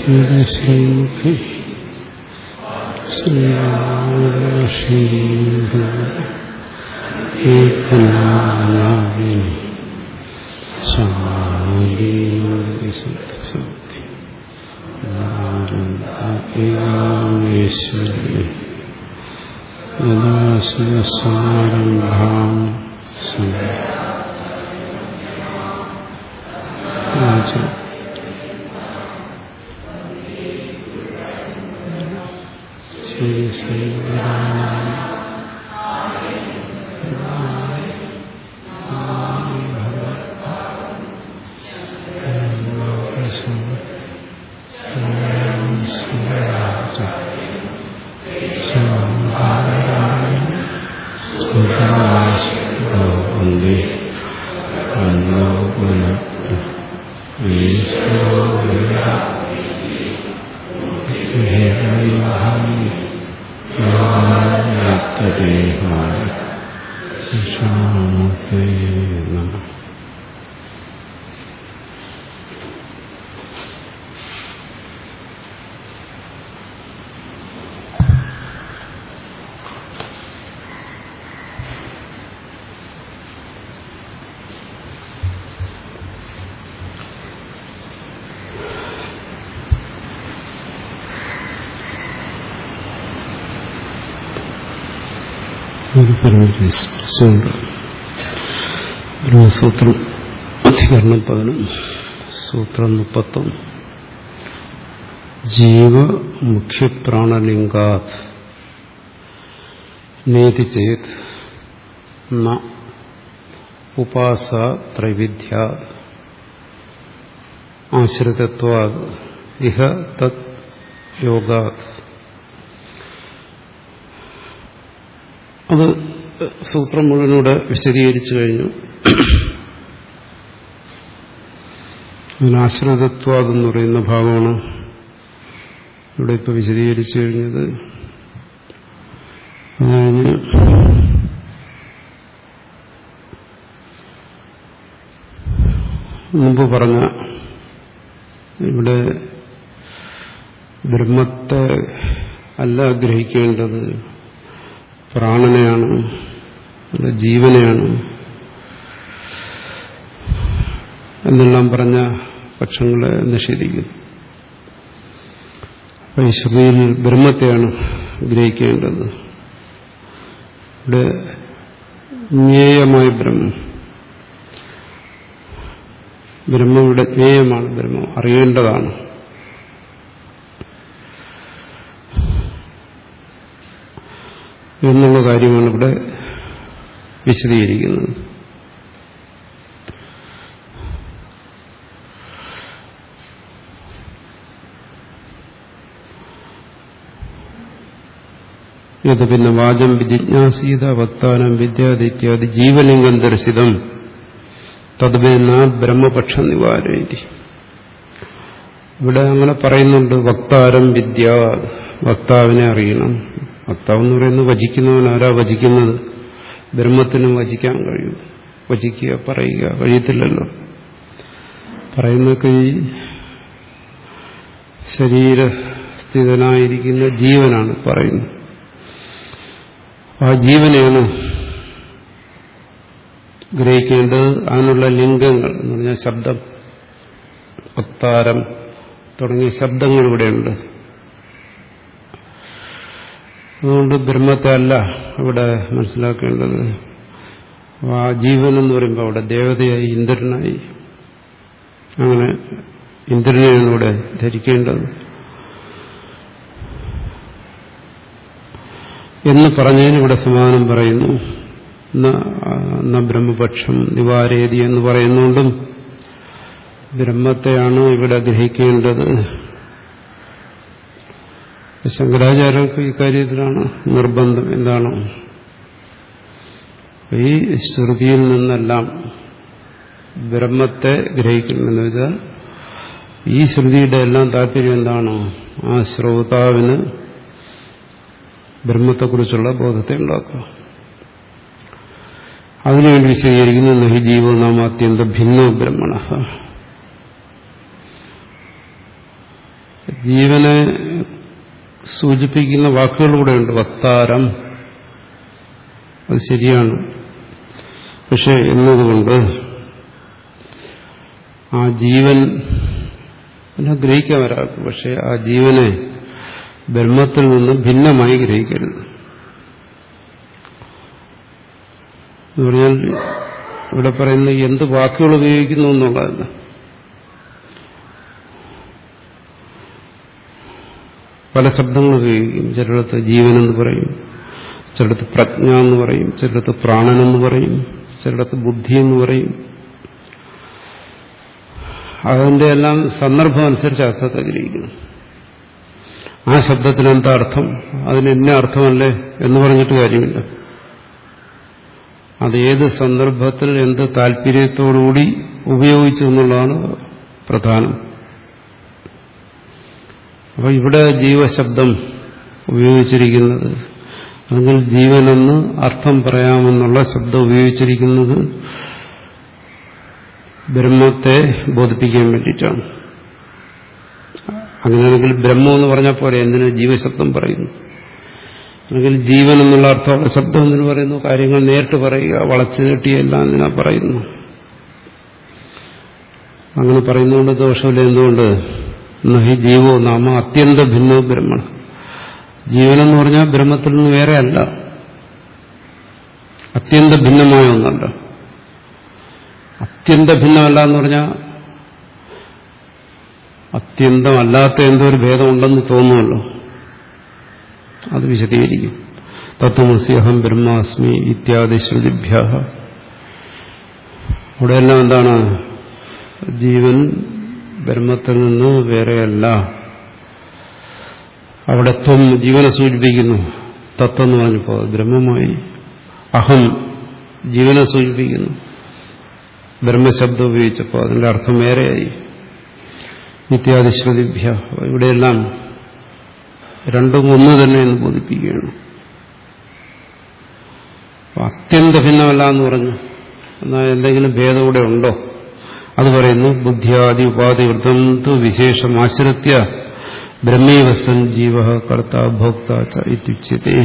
ശ്രീമുഖി ശ്രീ യഥാശിവസമാരംഭാം ശ്രീ ശ്രീ നമ ഒരു പരമേശ്വരുണ്ട് ബ്രഹ്മസൂത്രം അധികരണം പതിനൊന്ന് സൂത്രം മുപ്പത്തൊന്ന് ജീവ മുഖ്യപ്രാണലിംഗാത് നേതി ചേത് ന ഉപാസ ത്രൈവിധ്യ ആശ്രിതത്വാത് ഇഹ തത് യോഗാത് അത് സൂത്രം മുഴുവനൂടെ വിശദീകരിച്ചു കഴിഞ്ഞു ആശ്രിതത്വാദെന്ന് പറയുന്ന ഭാഗമാണ് ഇവിടെ ഇപ്പൊ വിശദീകരിച്ചു കഴിഞ്ഞത് അതുകഴിഞ്ഞ് മുമ്പ് പറഞ്ഞ ഇവിടെ ബ്രഹ്മത്തെ അല്ല ഗ്രഹിക്കേണ്ടത് പ്രാണനെയാണ് അല്ല ജീവനെയാണ് എന്നെല്ലാം പറഞ്ഞ പക്ഷങ്ങളെ നിഷേധിക്കുന്നു അപ്പൊ ഈ ശ്രുതിയിൽ ബ്രഹ്മത്തെയാണ് ഗ്രഹിക്കേണ്ടത് ഇവിടെ ജ്ഞേയമായ ബ്രഹ്മം ബ്രഹ്മം ഇവിടെ ജ്ഞേയമാണ് ബ്രഹ്മം അറിയേണ്ടതാണ് എന്നുള്ള കാര്യമാണ് ഇവിടെ വിശദീകരിക്കുന്നത് ഇത് പിന്നെ വാചം വിജിജ്ഞാസീത വക്താനം വിദ്യാദി ഇത്യാദി ജീവലിംഗം ദർശിതം തദ്വേന ബ്രഹ്മപക്ഷ നിവാരേതി ഇവിടെ അങ്ങനെ പറയുന്നുണ്ട് വക്താരം വിദ്യ വക്താവിനെ അറിയണം വക്താവ് എന്ന് പറയുന്നത് വചിക്കുന്നവൻ ആരാ വചിക്കുന്നത് ബ്രഹ്മത്തിനും വചിക്കാൻ കഴിയും വചിക്കുക പറയുക കഴിയത്തില്ലല്ലോ പറയുന്നൊക്കെ ഈ ശരീരസ്ഥിതനായിരിക്കുന്ന ജീവനാണ് പറയുന്നത് ആ ജീവനെയാണ് ഗ്രഹിക്കേണ്ടത് അതിനുള്ള ലിംഗങ്ങൾ എന്ന് പറഞ്ഞാൽ ശബ്ദം വക്താരം തുടങ്ങിയ ശബ്ദങ്ങൾ ഇവിടെയുണ്ട് അതുകൊണ്ട് ബ്രഹ്മത്തെ അല്ല ഇവിടെ മനസ്സിലാക്കേണ്ടത് ആ ജീവൻ എന്ന് പറയുമ്പോൾ അവിടെ ദേവതയായി ഇന്ദ്രനായി അങ്ങനെ ഇന്ദ്രനെയാണ് ഇവിടെ ധരിക്കേണ്ടത് എന്ന് പറഞ്ഞതിന് ഇവിടെ സമാധാനം പറയുന്നു ന ബ്രഹ്മപക്ഷം നിവാരേതി എന്ന് പറയുന്നുകൊണ്ടും ബ്രഹ്മത്തെയാണ് ഇവിടെ ഗ്രഹിക്കേണ്ടത് ശങ്കരാചാര്യർക്ക് ഇക്കാര്യത്തിലാണ് നിർബന്ധം എന്താണ് ഈ ശ്രുതിയിൽ നിന്നെല്ലാം ബ്രഹ്മത്തെ ഗ്രഹിക്കണമെന്ന് വെച്ചാൽ ഈ ശ്രുതിയുടെ എല്ലാം താല്പര്യം എന്താണ് ആ ശ്രോതാവിന് ബ്രഹ്മത്തെക്കുറിച്ചുള്ള ബോധത്തെ ഉണ്ടാക്കുക അതിനുവേണ്ടി വിശദീകരിക്കുന്ന നഹി ജീവോ നാം അത്യന്ത ഭിന്നോ ബ്രഹ്മണ ജീവനെ സൂചിപ്പിക്കുന്ന വാക്കുകളിലൂടെയുണ്ട് വക്താരം അത് ശരിയാണ് പക്ഷെ എന്നതുകൊണ്ട് ആ ജീവൻ എന്നെ ഗ്രഹിക്കാൻ വരാത്ത പക്ഷെ ആ ജീവനെ ബ്രഹ്മത്തിൽ നിന്ന് ഭിന്നമായി ഗ്രഹിക്കരുത് എന്ന് പറഞ്ഞാൽ ഇവിടെ പറയുന്ന എന്ത് വാക്കുകൾ ഉപയോഗിക്കുന്നു എന്നുള്ളതല്ല പല ശബ്ദങ്ങൾ ഉപയോഗിക്കും ചിലയിടത്ത് ജീവനെന്ന് പറയും ചിലയിടത്ത് പ്രജ്ഞ എന്ന് പറയും ചിലയിടത്ത് പ്രാണനെന്ന് പറയും ചിലയിടത്ത് ബുദ്ധി എന്ന് പറയും അതിന്റെ എല്ലാം സന്ദർഭം അനുസരിച്ച് അർത്ഥത്തെ ഗ്രഹിക്കണം ആ ശബ്ദത്തിന് എന്താ അർത്ഥം അതിന് എന്നെ അർത്ഥമല്ലേ എന്ന് പറഞ്ഞിട്ട് കാര്യമില്ല അത് ഏത് സന്ദർഭത്തിൽ എന്ത് താല്പര്യത്തോടുകൂടി ഉപയോഗിച്ചു എന്നുള്ളതാണ് പ്രധാനം അപ്പൊ ഇവിടെ ജീവശബ്ദം ഉപയോഗിച്ചിരിക്കുന്നത് അല്ലെങ്കിൽ ജീവനെന്ന് അർത്ഥം പറയാമെന്നുള്ള ശബ്ദം ഉപയോഗിച്ചിരിക്കുന്നത് ബ്രഹ്മത്തെ ബോധിപ്പിക്കാൻ വേണ്ടിയിട്ടാണ് അങ്ങനെയാണെങ്കിൽ ബ്രഹ്മം എന്ന് പറഞ്ഞാൽ പോലെ എന്തിനു ജീവശബ്ദം പറയുന്നു അല്ലെങ്കിൽ ജീവൻ എന്നുള്ള അർത്ഥമുള്ള ശബ്ദം എന്തിനു പറയുന്നു കാര്യങ്ങൾ നേരിട്ട് പറയുക വളച്ചു നീട്ടിയെല്ലാം എന്തിനാ പറയുന്നു അങ്ങനെ പറയുന്നതുകൊണ്ട് ദോഷമില്ല എന്തുകൊണ്ട് നഹി ജീവോ നാമ അത്യന്ത ഭിന്നോ ബ്രഹ്മണ ജീവനെന്ന് പറഞ്ഞാൽ ബ്രഹ്മത്തിൽ നിന്ന് വേറെ അല്ല അത്യന്ത ഭിന്നമായ ഒന്നല്ല അത്യന്ത ഭിന്നമല്ല എന്ന് പറഞ്ഞാൽ അത്യന്തമല്ലാത്ത എന്തോ ഒരു ഭേദമുണ്ടെന്ന് തോന്നുമല്ലോ അത് വിശദീകരിക്കും തത്വമസി അഹം ബ്രഹ്മാസ്മി ഇത്യാദി ശ്രുതിഭ്യ അവിടെയെല്ലാം എന്താണ് ജീവൻ ബ്രഹ്മത്തിൽ നിന്ന് വേറെയല്ല അവിടെ ത്വം ജീവനെ സൂചിപ്പിക്കുന്നു തത്വം എന്ന് പറഞ്ഞപ്പോൾ ബ്രഹ്മമായി അഹം ജീവനെ സൂചിപ്പിക്കുന്നു ബ്രഹ്മശബ്ദം ഉപയോഗിച്ചപ്പോൾ അതിന്റെ അർത്ഥം വേറെയായി നിത്യാദി ശ്രുതിഭ്യ ഇവിടെയെല്ലാം രണ്ടും ഒന്ന് തന്നെ എന്ന് ബോധിപ്പിക്കുകയാണ് അത്യന്ത ഭിന്നമല്ല എന്ന് പറഞ്ഞു എന്നാൽ എന്തെങ്കിലും ഭേദം ഇവിടെ ഉണ്ടോ അത് പറയുന്നു ബുദ്ധിയാദി ഉപാധിവൃത്തം തു വിശേഷം ആശ്രിത്യ ബ്രഹ്മീവസൻ ജീവ കർത്ത ഭോക്ത ഇത്യുച്യത്തെ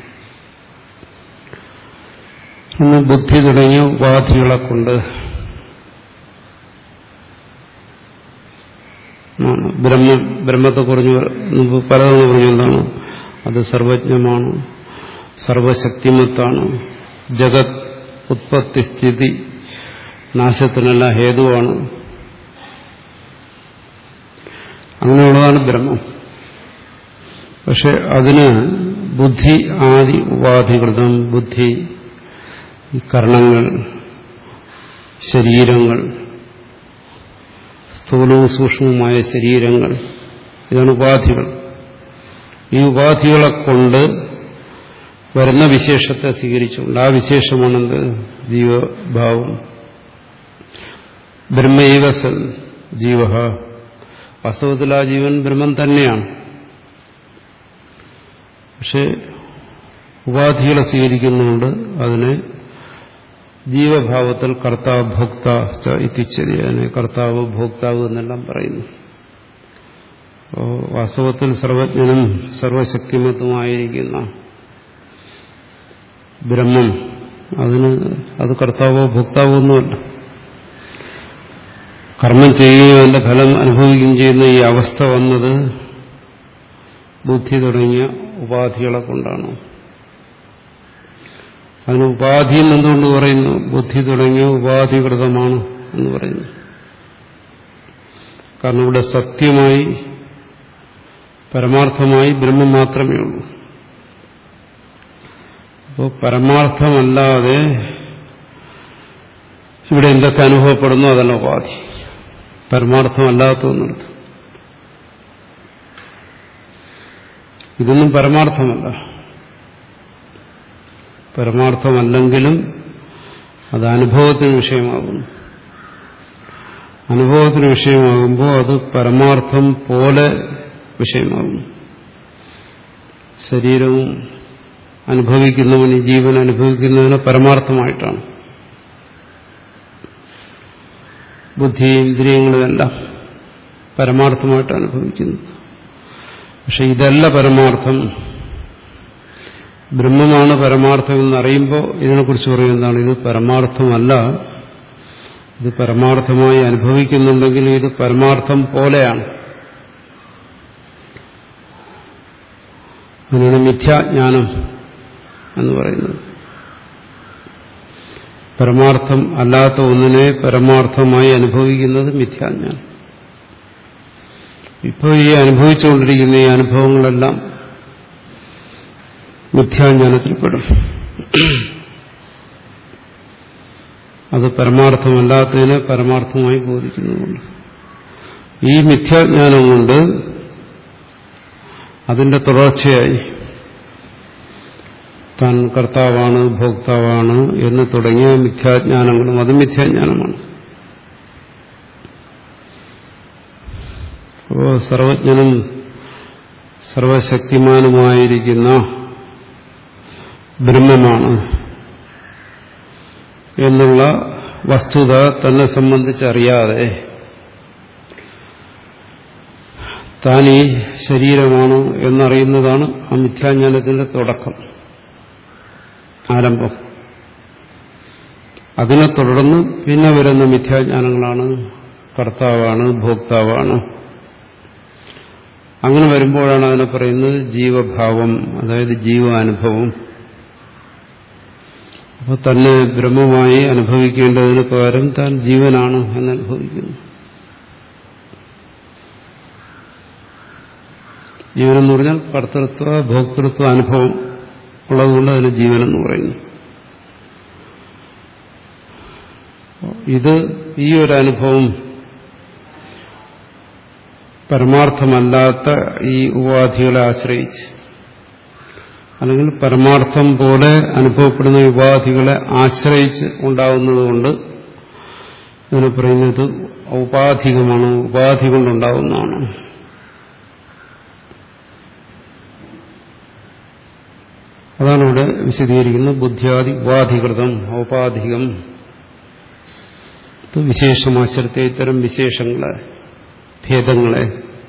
ഇന്ന് ബുദ്ധി തുടങ്ങിയ ഉപാധികളെ കൊണ്ട് ബ്രഹ്മ ബ്രഹ്മത്തെ കുറിച്ച് മുമ്പ് പലതവണ പറഞ്ഞു എന്താണ് അത് സർവജ്ഞമാണ് സർവശക്തിമത്താണ് ജഗത് ഉത്പത്തി സ്ഥിതി നാശത്തിനെല്ലാം ഹേതുവാണ് അങ്ങനെയുള്ളതാണ് ബ്രഹ്മം പക്ഷെ അതിന് ബുദ്ധി ആദി ഉപാധികൃതം ബുദ്ധി കർണങ്ങൾ ശരീരങ്ങൾ സ്ഥൂലവും സൂക്ഷ്മവുമായ ശരീരങ്ങൾ ഇതാണ് ഉപാധികൾ ഈ ഉപാധികളെ കൊണ്ട് വരുന്ന വിശേഷത്തെ സ്വീകരിച്ചുകൊണ്ട് ആ വിശേഷമാണെന്ത് ജീവഭാവം ബ്രഹ്മൈവ സൻ ജീവ വാസ്തവത്തിൽ ആ ജീവൻ ബ്രഹ്മം തന്നെയാണ് പക്ഷെ ഉപാധികളെ സ്വീകരിക്കുന്നുകൊണ്ട് അതിനെ ജീവഭാവത്തിൽ കർത്താവ് ഭോക്ത ഇത്തിച്ചതി അതിനെ കർത്താവ് ഭോക്താവ് എന്നെല്ലാം പറയുന്നു വാസ്തവത്തിൽ സർവജ്ഞനും സർവശക്തിമത്തുമായിരിക്കുന്ന ബ്രഹ്മം അതിന് അത് കർത്താവോ ഭോക്താവോ ഒന്നുമല്ല കർമ്മം ചെയ്യുകയും അതിന്റെ ഫലം അനുഭവിക്കുകയും ചെയ്യുന്ന ഈ അവസ്ഥ വന്നത് ബുദ്ധി തുടങ്ങിയ ഉപാധികളെ കൊണ്ടാണ് അതിന് ഉപാധി എന്തുകൊണ്ട് പറയുന്നു ബുദ്ധി തുടങ്ങിയ ഉപാധികൃതമാണ് എന്ന് പറയുന്നു കാരണം ഇവിടെ സത്യമായി പരമാർത്ഥമായി ബ്രഹ്മം മാത്രമേ ഉള്ളൂ അപ്പോൾ പരമാർത്ഥമല്ലാതെ ഇവിടെ എന്തൊക്കെ അനുഭവപ്പെടുന്നു അതല്ല ഉപാധി പരമാർത്ഥമല്ലാത്തതെന്നർത്ഥം ഇതൊന്നും പരമാർത്ഥമല്ല പരമാർത്ഥമല്ലെങ്കിലും അത് അനുഭവത്തിന് വിഷയമാകുന്നു അനുഭവത്തിന് വിഷയമാകുമ്പോൾ അത് പരമാർത്ഥം പോലെ വിഷയമാകുന്നു ശരീരവും അനുഭവിക്കുന്നവന് ജീവൻ അനുഭവിക്കുന്നതിന് പരമാർത്ഥമായിട്ടാണ് ബുദ്ധി ഇന്ദ്രിയങ്ങളുമെല്ലാം പരമാർത്ഥമായിട്ട് അനുഭവിക്കുന്നു പക്ഷെ ഇതല്ല പരമാർത്ഥം ബ്രഹ്മമാണ് പരമാർത്ഥം എന്നറിയുമ്പോൾ ഇതിനെക്കുറിച്ച് പറയും എന്താണ് ഇത് പരമാർത്ഥമല്ല ഇത് പരമാർത്ഥമായി അനുഭവിക്കുന്നുണ്ടെങ്കിൽ ഇത് പരമാർത്ഥം പോലെയാണ് അതിനാണ് മിഥ്യാജ്ഞാനം എന്ന് പറയുന്നത് പരമാർത്ഥം അല്ലാത്ത ഒന്നിനെ പരമാർത്ഥമായി അനുഭവിക്കുന്നത് മിഥ്യാജ്ഞാനം ഇപ്പോൾ ഈ അനുഭവിച്ചുകൊണ്ടിരിക്കുന്ന ഈ അനുഭവങ്ങളെല്ലാം മിഥ്യാജ്ഞാനത്തിൽപ്പെടും അത് പരമാർത്ഥമല്ലാത്തതിനെ പരമാർത്ഥമായി ബോധിക്കുന്നതുകൊണ്ട് ഈ മിഥ്യാജ്ഞാനം കൊണ്ട് അതിന്റെ തുടർച്ചയായി താൻ കർത്താവാണ് ഭോക്താവാണ് എന്ന് തുടങ്ങിയ മിഥ്യാജ്ഞാനങ്ങളും അത് മിഥ്യാജ്ഞാനമാണ് അപ്പോൾ സർവജ്ഞനും സർവശക്തിമാനുമായിരിക്കുന്ന ബ്രഹ്മമാണ് എന്നുള്ള വസ്തുത തന്നെ സംബന്ധിച്ചറിയാതെ താൻ ഈ ശരീരമാണ് എന്നറിയുന്നതാണ് ആ മിഥ്യാജ്ഞാനത്തിന്റെ തുടക്കം ആരംഭം അതിനെ തുടർന്ന് പിന്നെ വരുന്ന മിഥ്യാജ്ഞാനങ്ങളാണ് കർത്താവാണ് ഭോക്താവാണ് അങ്ങനെ വരുമ്പോഴാണ് അതിനെ പറയുന്നത് ജീവഭാവം അതായത് ജീവാനുഭവം അപ്പോൾ തന്നെ ബ്രഹ്മമായി അനുഭവിക്കേണ്ടതിന് പകരം താൻ ജീവനാണ് എന്നനുഭവിക്കുന്നു ജീവനെന്ന് പറഞ്ഞാൽ കർത്തൃത്വ ഭോക്തൃത്വ അനുഭവം ഉള്ളതുകൊണ്ട് അതിന് ജീവനെന്ന് പറയുന്നു ഇത് ഈ ഒരു അനുഭവം പരമാർത്ഥമല്ലാത്ത ഈ ഉപാധികളെ ആശ്രയിച്ച് അല്ലെങ്കിൽ പരമാർത്ഥം പോലെ അനുഭവപ്പെടുന്ന ഉപാധികളെ ആശ്രയിച്ച് ഉണ്ടാകുന്നതുകൊണ്ട് ഇതിനെ പറയുന്നത് ഔപാധികമാണ് ഉപാധി കൊണ്ടുണ്ടാകുന്നതാണ് അതാണ് ഇവിടെ വിശദീകരിക്കുന്നത് ബുദ്ധിയാദി ഉപാധികൃതം ഔപാധികം വിശേഷമാശ്രത്തെ ഇത്തരം വിശേഷങ്ങളെ ഭേദങ്ങളെ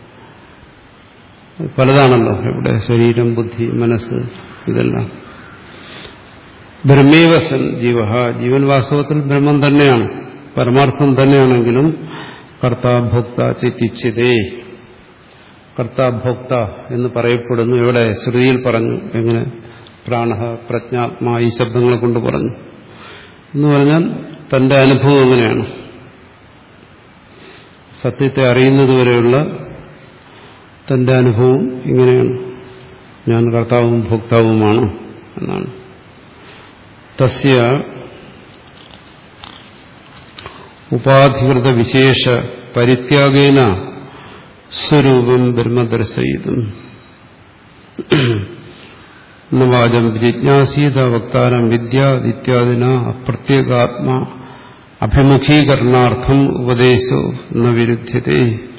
പലതാണല്ലോ ഇവിടെ ശരീരം ബുദ്ധി മനസ്സ് ഇതെല്ലാം ബ്രഹ്മേവസൻ ജീവ ജീവൻ വാസ്തവത്തിൽ ബ്രഹ്മം തന്നെയാണ് പരമാർത്ഥം തന്നെയാണെങ്കിലും കർത്താഭോക്ത ചിത്തിച്ഛതേ കർത്താഭോക്ത എന്ന് പറയപ്പെടുന്നു ഇവിടെ ശ്രുതിയിൽ പറഞ്ഞു എങ്ങനെ പ്രാണ പ്രജ്ഞാത്മാ ഈ ശബ്ദങ്ങളെ കൊണ്ട് പറഞ്ഞു എന്ന് പറഞ്ഞാൽ തന്റെ അനുഭവം എങ്ങനെയാണ് സത്യത്തെ അറിയുന്നതുവരെയുള്ള തന്റെ അനുഭവം ഇങ്ങനെയാണ് ഞാൻ കർത്താവും ഭോക്താവുമാണ് എന്നാണ് തസ്യ ഉപാധികൃത വിശേഷ പരിത്യാഗേന സ്വരൂപം ബ്രഹ്മദർശയിതും വാചം ജിജ്ഞാസീത വക്താരം വിദ്യ ഇത്യാദിന അപ്രത്യേകാത്മാ അഭിമുഖീകരണാർത്ഥം ഉപദേശോ ന വിരുദ്ധ്യതേ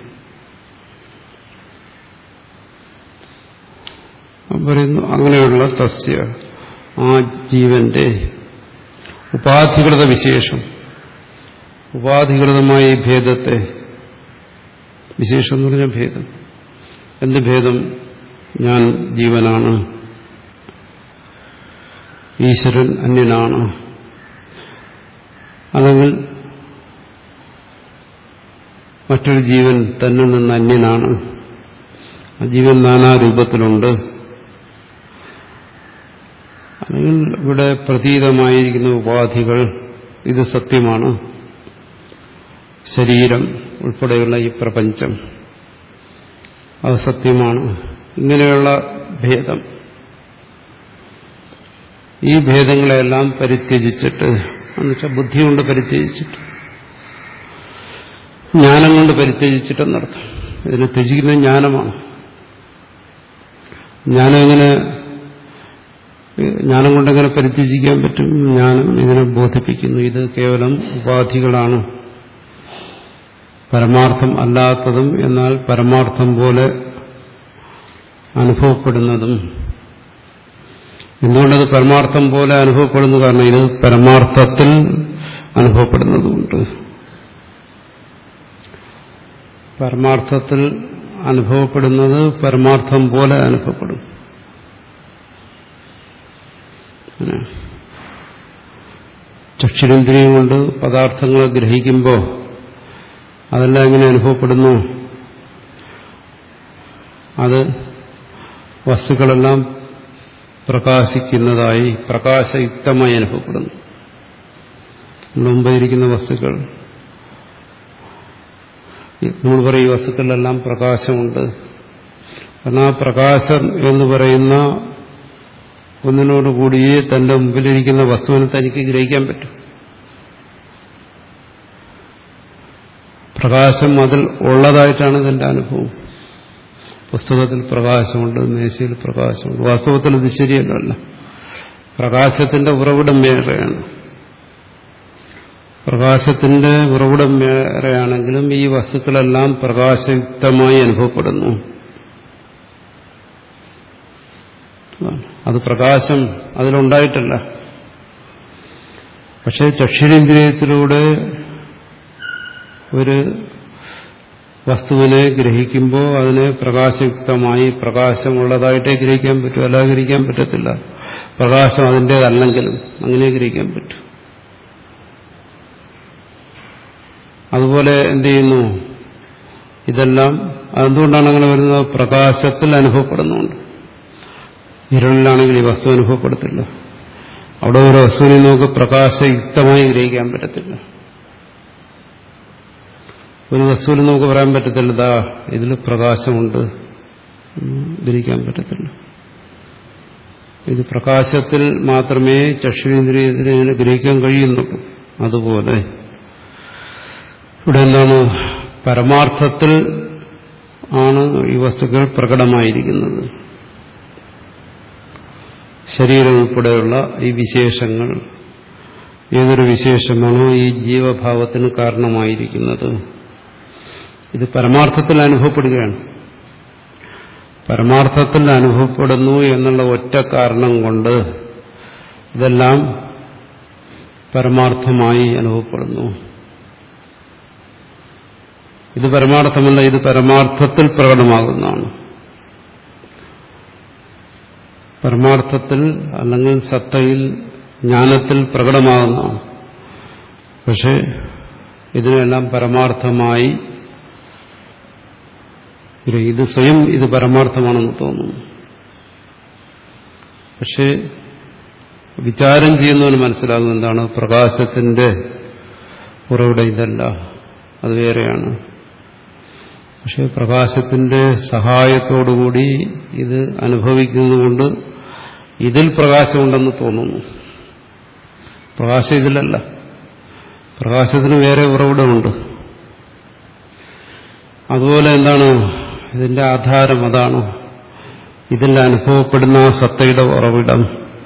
പറയുന്നു അങ്ങനെയുള്ള തസ്യ ആ ജീവന്റെ ഉപാധികൃത വിശേഷം ഉപാധികൃതമായ ഈ ഭേദത്തെ വിശേഷം എന്ന് പറഞ്ഞ ഭേദം എന്ത് ഭേദം ഞാൻ ജീവനാണ് ഈശ്വരൻ അന്യനാണ് അല്ലെങ്കിൽ മറ്റൊരു ജീവൻ തന്നിൽ നിന്ന് അന്യനാണ് ആ ജീവൻ നാനാരൂപത്തിലുണ്ട് അല്ലെങ്കിൽ ഇവിടെ പ്രതീതമായിരിക്കുന്ന ഉപാധികൾ ഇത് സത്യമാണ് ശരീരം ഉൾപ്പെടെയുള്ള ഈ പ്രപഞ്ചം അത് സത്യമാണ് ഇങ്ങനെയുള്ള ഭേദം ഈ ഭേദങ്ങളെല്ലാം പരിത്യജിച്ചിട്ട് എന്നുവെച്ചാൽ ബുദ്ധി കൊണ്ട് പരിത്യജിച്ചിട്ട് ജ്ഞാനം കൊണ്ട് പരിത്യജിച്ചിട്ടെന്നർത്ഥം ഇതിനെ ത്യജിക്കുന്ന ജ്ഞാനമാണ് ജ്ഞാനം എങ്ങനെ ജ്ഞാനം കൊണ്ടെങ്ങനെ പരിത്യജിക്കാൻ പറ്റും ജ്ഞാനം ഇതിനെ ബോധിപ്പിക്കുന്നു ഇത് കേവലം ഉപാധികളാണ് പരമാർത്ഥം അല്ലാത്തതും എന്നാൽ പരമാർത്ഥം പോലെ അനുഭവപ്പെടുന്നതും എന്തുകൊണ്ടത് പരമാർത്ഥം പോലെ അനുഭവപ്പെടുന്നു കാരണം ഇത് പരമാർത്ഥത്തിൽ അനുഭവപ്പെടുന്നതുകൊണ്ട് പരമാർത്ഥത്തിൽ അനുഭവപ്പെടുന്നത് പരമാർത്ഥം പോലെ അനുഭവപ്പെടും ചക്ഷുരേന്ദ്രിയം കൊണ്ട് പദാർത്ഥങ്ങളെ ഗ്രഹിക്കുമ്പോൾ അതെല്ലാം എങ്ങനെ അനുഭവപ്പെടുന്നു അത് വസ്തുക്കളെല്ലാം പ്രകാശിക്കുന്നതായി പ്രകാശയുക്തമായി അനുഭവപ്പെടുന്നു മുമ്പിരിക്കുന്ന വസ്തുക്കൾ നമ്മൾ പറയും ഈ വസ്തുക്കളിലെല്ലാം പ്രകാശമുണ്ട് കാരണം ആ പ്രകാശം എന്ന് പറയുന്ന ഒന്നിനോടുകൂടിയേ തന്റെ മുമ്പിലിരിക്കുന്ന വസ്തുവിനെ തനിക്ക് ഗ്രഹിക്കാൻ പറ്റും പ്രകാശം അതിൽ ഉള്ളതായിട്ടാണ് ഇതിന്റെ അനുഭവം പുസ്തകത്തിൽ പ്രകാശമുണ്ട് മേശയിൽ പ്രകാശമുണ്ട് വാസ്തവത്തിൽ ഇത് ശരിയല്ല പ്രകാശത്തിന്റെ ഉറവിടം വേറെയാണ് പ്രകാശത്തിന്റെ ഉറവിടം വേറെയാണെങ്കിലും ഈ വസ്തുക്കളെല്ലാം പ്രകാശയുക്തമായി അനുഭവപ്പെടുന്നു അത് പ്രകാശം അതിലുണ്ടായിട്ടല്ല പക്ഷെ ചക്ഷുരേന്ദ്രിയത്തിലൂടെ ഒരു വസ്തുവിനെ ഗ്രഹിക്കുമ്പോൾ അതിനെ പ്രകാശയുക്തമായി പ്രകാശമുള്ളതായിട്ടേ ഗ്രഹിക്കാൻ പറ്റൂ അല്ലാതെ ഗ്രഹിക്കാൻ പറ്റത്തില്ല പ്രകാശം അതിൻ്റേതല്ലെങ്കിലും അങ്ങനെ ഗ്രഹിക്കാൻ പറ്റൂ അതുപോലെ എന്ത് ചെയ്യുന്നു ഇതെല്ലാം എന്തുകൊണ്ടാണ് അങ്ങനെ വരുന്നത് പ്രകാശത്തിൽ അനുഭവപ്പെടുന്നുണ്ട് ഇരുളിലാണെങ്കിൽ ഈ വസ്തു അനുഭവപ്പെടത്തില്ല അവിടെ ഒരു വസ്തുവിനെ നമുക്ക് പ്രകാശയുക്തമായി ഗ്രഹിക്കാൻ പറ്റത്തില്ല ഒരു വസ്തുവിൽ നമുക്ക് പറയാൻ പറ്റത്തില്ല ദാ ഇതിൽ പ്രകാശമുണ്ട് ഗ്രഹിക്കാൻ പറ്റത്തില്ല ഇത് പ്രകാശത്തിൽ മാത്രമേ ചക്ഷുരേന്ദ്രിയത്തിന് ഇതിനെ ഗ്രഹിക്കാൻ കഴിയുന്നുള്ളൂ അതുപോലെ ഇവിടെ എന്താണ് പരമാർത്ഥത്തിൽ ആണ് ഈ വസ്തുക്കൾ പ്രകടമായിരിക്കുന്നത് ശരീരം ഉൾപ്പെടെയുള്ള ഈ വിശേഷങ്ങൾ ഏതൊരു വിശേഷമാണോ ഈ ജീവഭാവത്തിന് കാരണമായിരിക്കുന്നത് ഇത് പരമാർത്ഥത്തിൽ അനുഭവപ്പെടുകയാണ് പരമാർത്ഥത്തിൽ അനുഭവപ്പെടുന്നു എന്നുള്ള ഒറ്റ കാരണം കൊണ്ട് ഇതെല്ലാം പരമാർത്ഥമായി അനുഭവപ്പെടുന്നു ഇത് പരമാർത്ഥമല്ല ഇത് പരമാർത്ഥത്തിൽ പ്രകടമാകുന്നതാണ് പരമാർത്ഥത്തിൽ അല്ലെങ്കിൽ സത്തയിൽ ജ്ഞാനത്തിൽ പ്രകടമാകുന്നതാണ് പക്ഷെ ഇതിനെല്ലാം പരമാർത്ഥമായി ഇത് സ്വയം ഇത് പരമാർത്ഥമാണെന്ന് തോന്നുന്നു പക്ഷെ വിചാരം ചെയ്യുന്നവന് മനസ്സിലാകും എന്താണ് പ്രകാശത്തിന്റെ ഉറവിടെ ഇതല്ല അത് വേറെയാണ് പക്ഷെ പ്രകാശത്തിന്റെ സഹായത്തോടുകൂടി ഇത് അനുഭവിക്കുന്നതുകൊണ്ട് ഇതിൽ പ്രകാശമുണ്ടെന്ന് തോന്നുന്നു പ്രകാശം ഇതിലല്ല പ്രകാശത്തിന് വേറെ ഉറവിടമുണ്ട് അതുപോലെ എന്താണ് ഇതിന്റെ ആധാരം അതാണ് ഇതിൽ അനുഭവപ്പെടുന്ന ആ സത്തയുടെ ഉറവിടം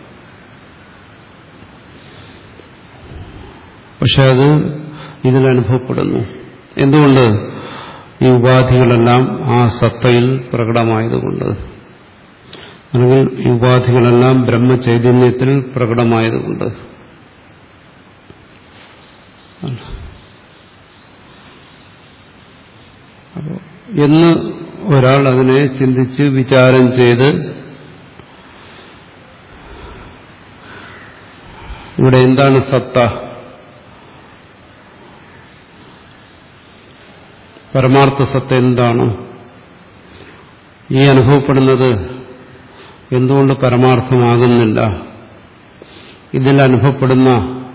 പക്ഷെ അത് ഇതിലനുഭവപ്പെടുന്നു എന്തുകൊണ്ട് ഈ ഉപാധികളെല്ലാം ആ സത്തയിൽ പ്രകടമായതുകൊണ്ട് അല്ലെങ്കിൽ ഈ ഉപാധികളെല്ലാം ബ്രഹ്മചൈതന്യത്തിൽ പ്രകടമായതുകൊണ്ട് എന്ന് ഒരാൾ അതിനെ ചിന്തിച്ച് വിചാരം ചെയ്ത് ഇവിടെ എന്താണ് സത്ത പരമാർത്ഥ സത്ത എന്താണ് ഈ അനുഭവപ്പെടുന്നത് എന്തുകൊണ്ട് പരമാർത്ഥമാകുന്നില്ല ഇതിൽ അനുഭവപ്പെടുന്ന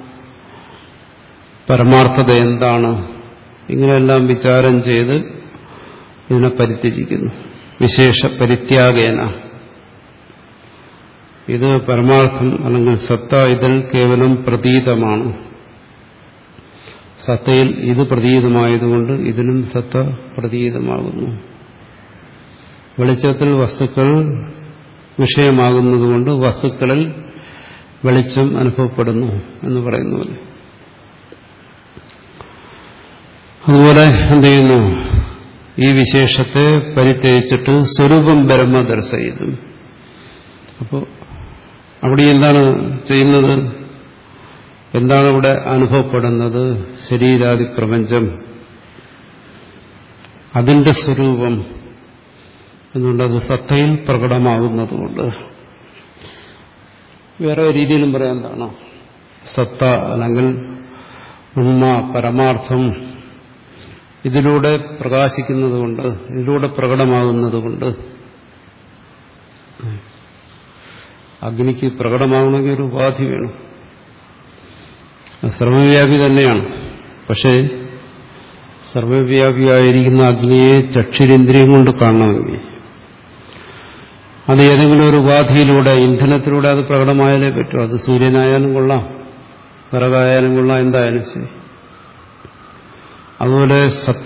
പരമാർത്ഥത എന്താണ് ഇങ്ങനെയെല്ലാം വിചാരം ചെയ്ത് ഇതിനെ പരിത്യജിക്കുന്നു വിശേഷ പരിത്യാഗേന ഇത് പരമാർത്ഥം അല്ലെങ്കിൽ സത്ത ഇതിൽ കേവലം പ്രതീതമാണ് സത്തയിൽ ഇത് പ്രതീതമായതുകൊണ്ട് ഇതിനും സത്ത പ്രതീതമാകുന്നു വെളിച്ചത്തിൽ വസ്തുക്കൾ വിഷയമാകുന്നതുകൊണ്ട് വസ്തുക്കളിൽ വെളിച്ചം അനുഭവപ്പെടുന്നു എന്ന് പറയുന്നു പോലെ അതുപോലെ എന്ത് ചെയ്യുന്നു ഈ വിശേഷത്തെ പരിത്യജിച്ചിട്ട് സ്വരൂപം ബ്രഹ്മ ദർശയിതു അപ്പോൾ അവിടെ എന്താണ് ചെയ്യുന്നത് എന്താണ് ഇവിടെ അനുഭവപ്പെടുന്നത് ശരീരാദി പ്രപഞ്ചം അതിന്റെ സ്വരൂപം എന്നുകൊണ്ട് അത് സത്തയിൽ പ്രകടമാകുന്നതുകൊണ്ട് വേറെ രീതിയിലും പറയാൻ എന്താണ് സത്ത അല്ലെങ്കിൽ ഉണ്മ പരമാർത്ഥം ഇതിലൂടെ പ്രകാശിക്കുന്നതുകൊണ്ട് ഇതിലൂടെ പ്രകടമാകുന്നതുകൊണ്ട് അഗ്നിക്ക് പ്രകടമാകണമെങ്കിൽ ഒരു ഉപാധി വേണം സർവവ്യാപി തന്നെയാണ് പക്ഷേ സർവവ്യാപിയായിരിക്കുന്ന അഗ്നിയെ ചക്ഷുരേന്ദ്രിയം കൊണ്ട് കാണണമെങ്കിൽ അത് ഏതെങ്കിലും ഒരു ഉപാധിയിലൂടെ ഇന്ധനത്തിലൂടെ അത് പ്രകടമായാലേ പറ്റൂ അത് സൂര്യനായാലും കൊള്ളാം വിറകായാലും കൊള്ളാം എന്തായാലും ശരി അതുപോലെ സത്ത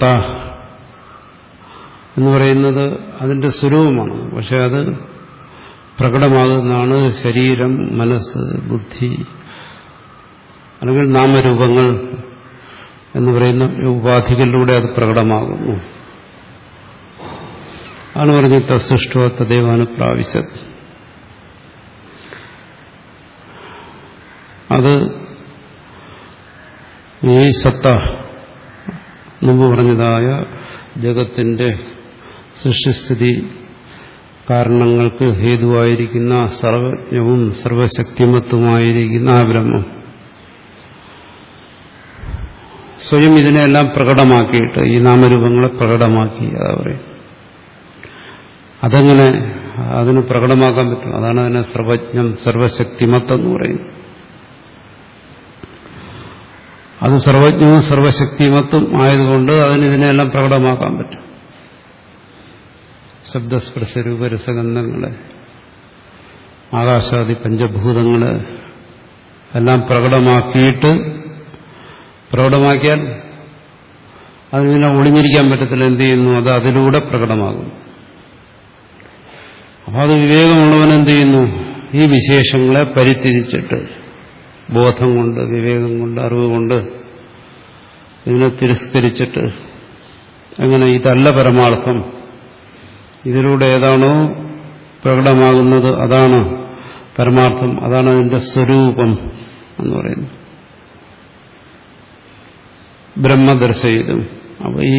എന്ന് പറയുന്നത് അതിന്റെ സ്വരൂപമാണ് പക്ഷെ അത് പ്രകടമാകുന്നതാണ് ശരീരം മനസ്സ് ബുദ്ധി അല്ലെങ്കിൽ നാമരൂപങ്ങൾ എന്ന് പറയുന്ന ഉപാധികളിലൂടെ അത് പ്രകടമാകുന്നു ആണ് പറഞ്ഞ് തസ്സൃഷ്ടോ തദൈവാനുപ്രാവശ്യത് അത് ഈ സത്ത മുമ്പ് പറഞ്ഞതായ ജഗത്തിന്റെ സൃഷ്ടിസ്ഥിതി കാരണങ്ങൾക്ക് ഹേതുവായിരിക്കുന്ന സർവജ്ഞവും സർവശക്തിമത്വമായിരിക്കുന്ന ആ ബ്രഹ്മം സ്വയം ഇതിനെല്ലാം പ്രകടമാക്കിയിട്ട് ഈ നാമരൂപങ്ങളെ പ്രകടമാക്കി അതാ പറയും അതെങ്ങനെ അതിന് പ്രകടമാക്കാൻ പറ്റും അതാണ് അതിനെ സർവജ്ഞം സർവശക്തിമത്വം എന്ന് പറയുന്നത് അത് സർവജ്ഞവും സർവശക്തിമത്വം ആയതുകൊണ്ട് അതിന് ഇതിനെല്ലാം പ്രകടമാക്കാൻ പറ്റും ശബ്ദസ്പർശരൂപ രസഗന്ധങ്ങളെ ആകാശാദി പഞ്ചഭൂതങ്ങളെ എല്ലാം പ്രകടമാക്കിയിട്ട് പ്രകടമാക്കിയാൽ അതിന് പിന്നെ ഒളിഞ്ഞിരിക്കാൻ പറ്റത്തില്ല എന്ത് ചെയ്യുന്നു അത് അതിലൂടെ പ്രകടമാകും അപ്പൊ അത് വിവേകമുള്ളവൻ എന്ത് ചെയ്യുന്നു ഈ വിശേഷങ്ങളെ പരിത്യജിച്ചിട്ട് ബോധം കൊണ്ട് വിവേകം കൊണ്ട് അറിവ് കൊണ്ട് ഇതിനെ തിരസ്കരിച്ചിട്ട് അങ്ങനെ ഇതല്ല പരമാർത്ഥം ഇതിലൂടെ ഏതാണോ പ്രകടമാകുന്നത് അതാണ് പരമാർത്ഥം അതാണ് അതിന്റെ സ്വരൂപം എന്ന് പറയുന്നത് ബ്രഹ്മദർശയിതും അപ്പൊ ഈ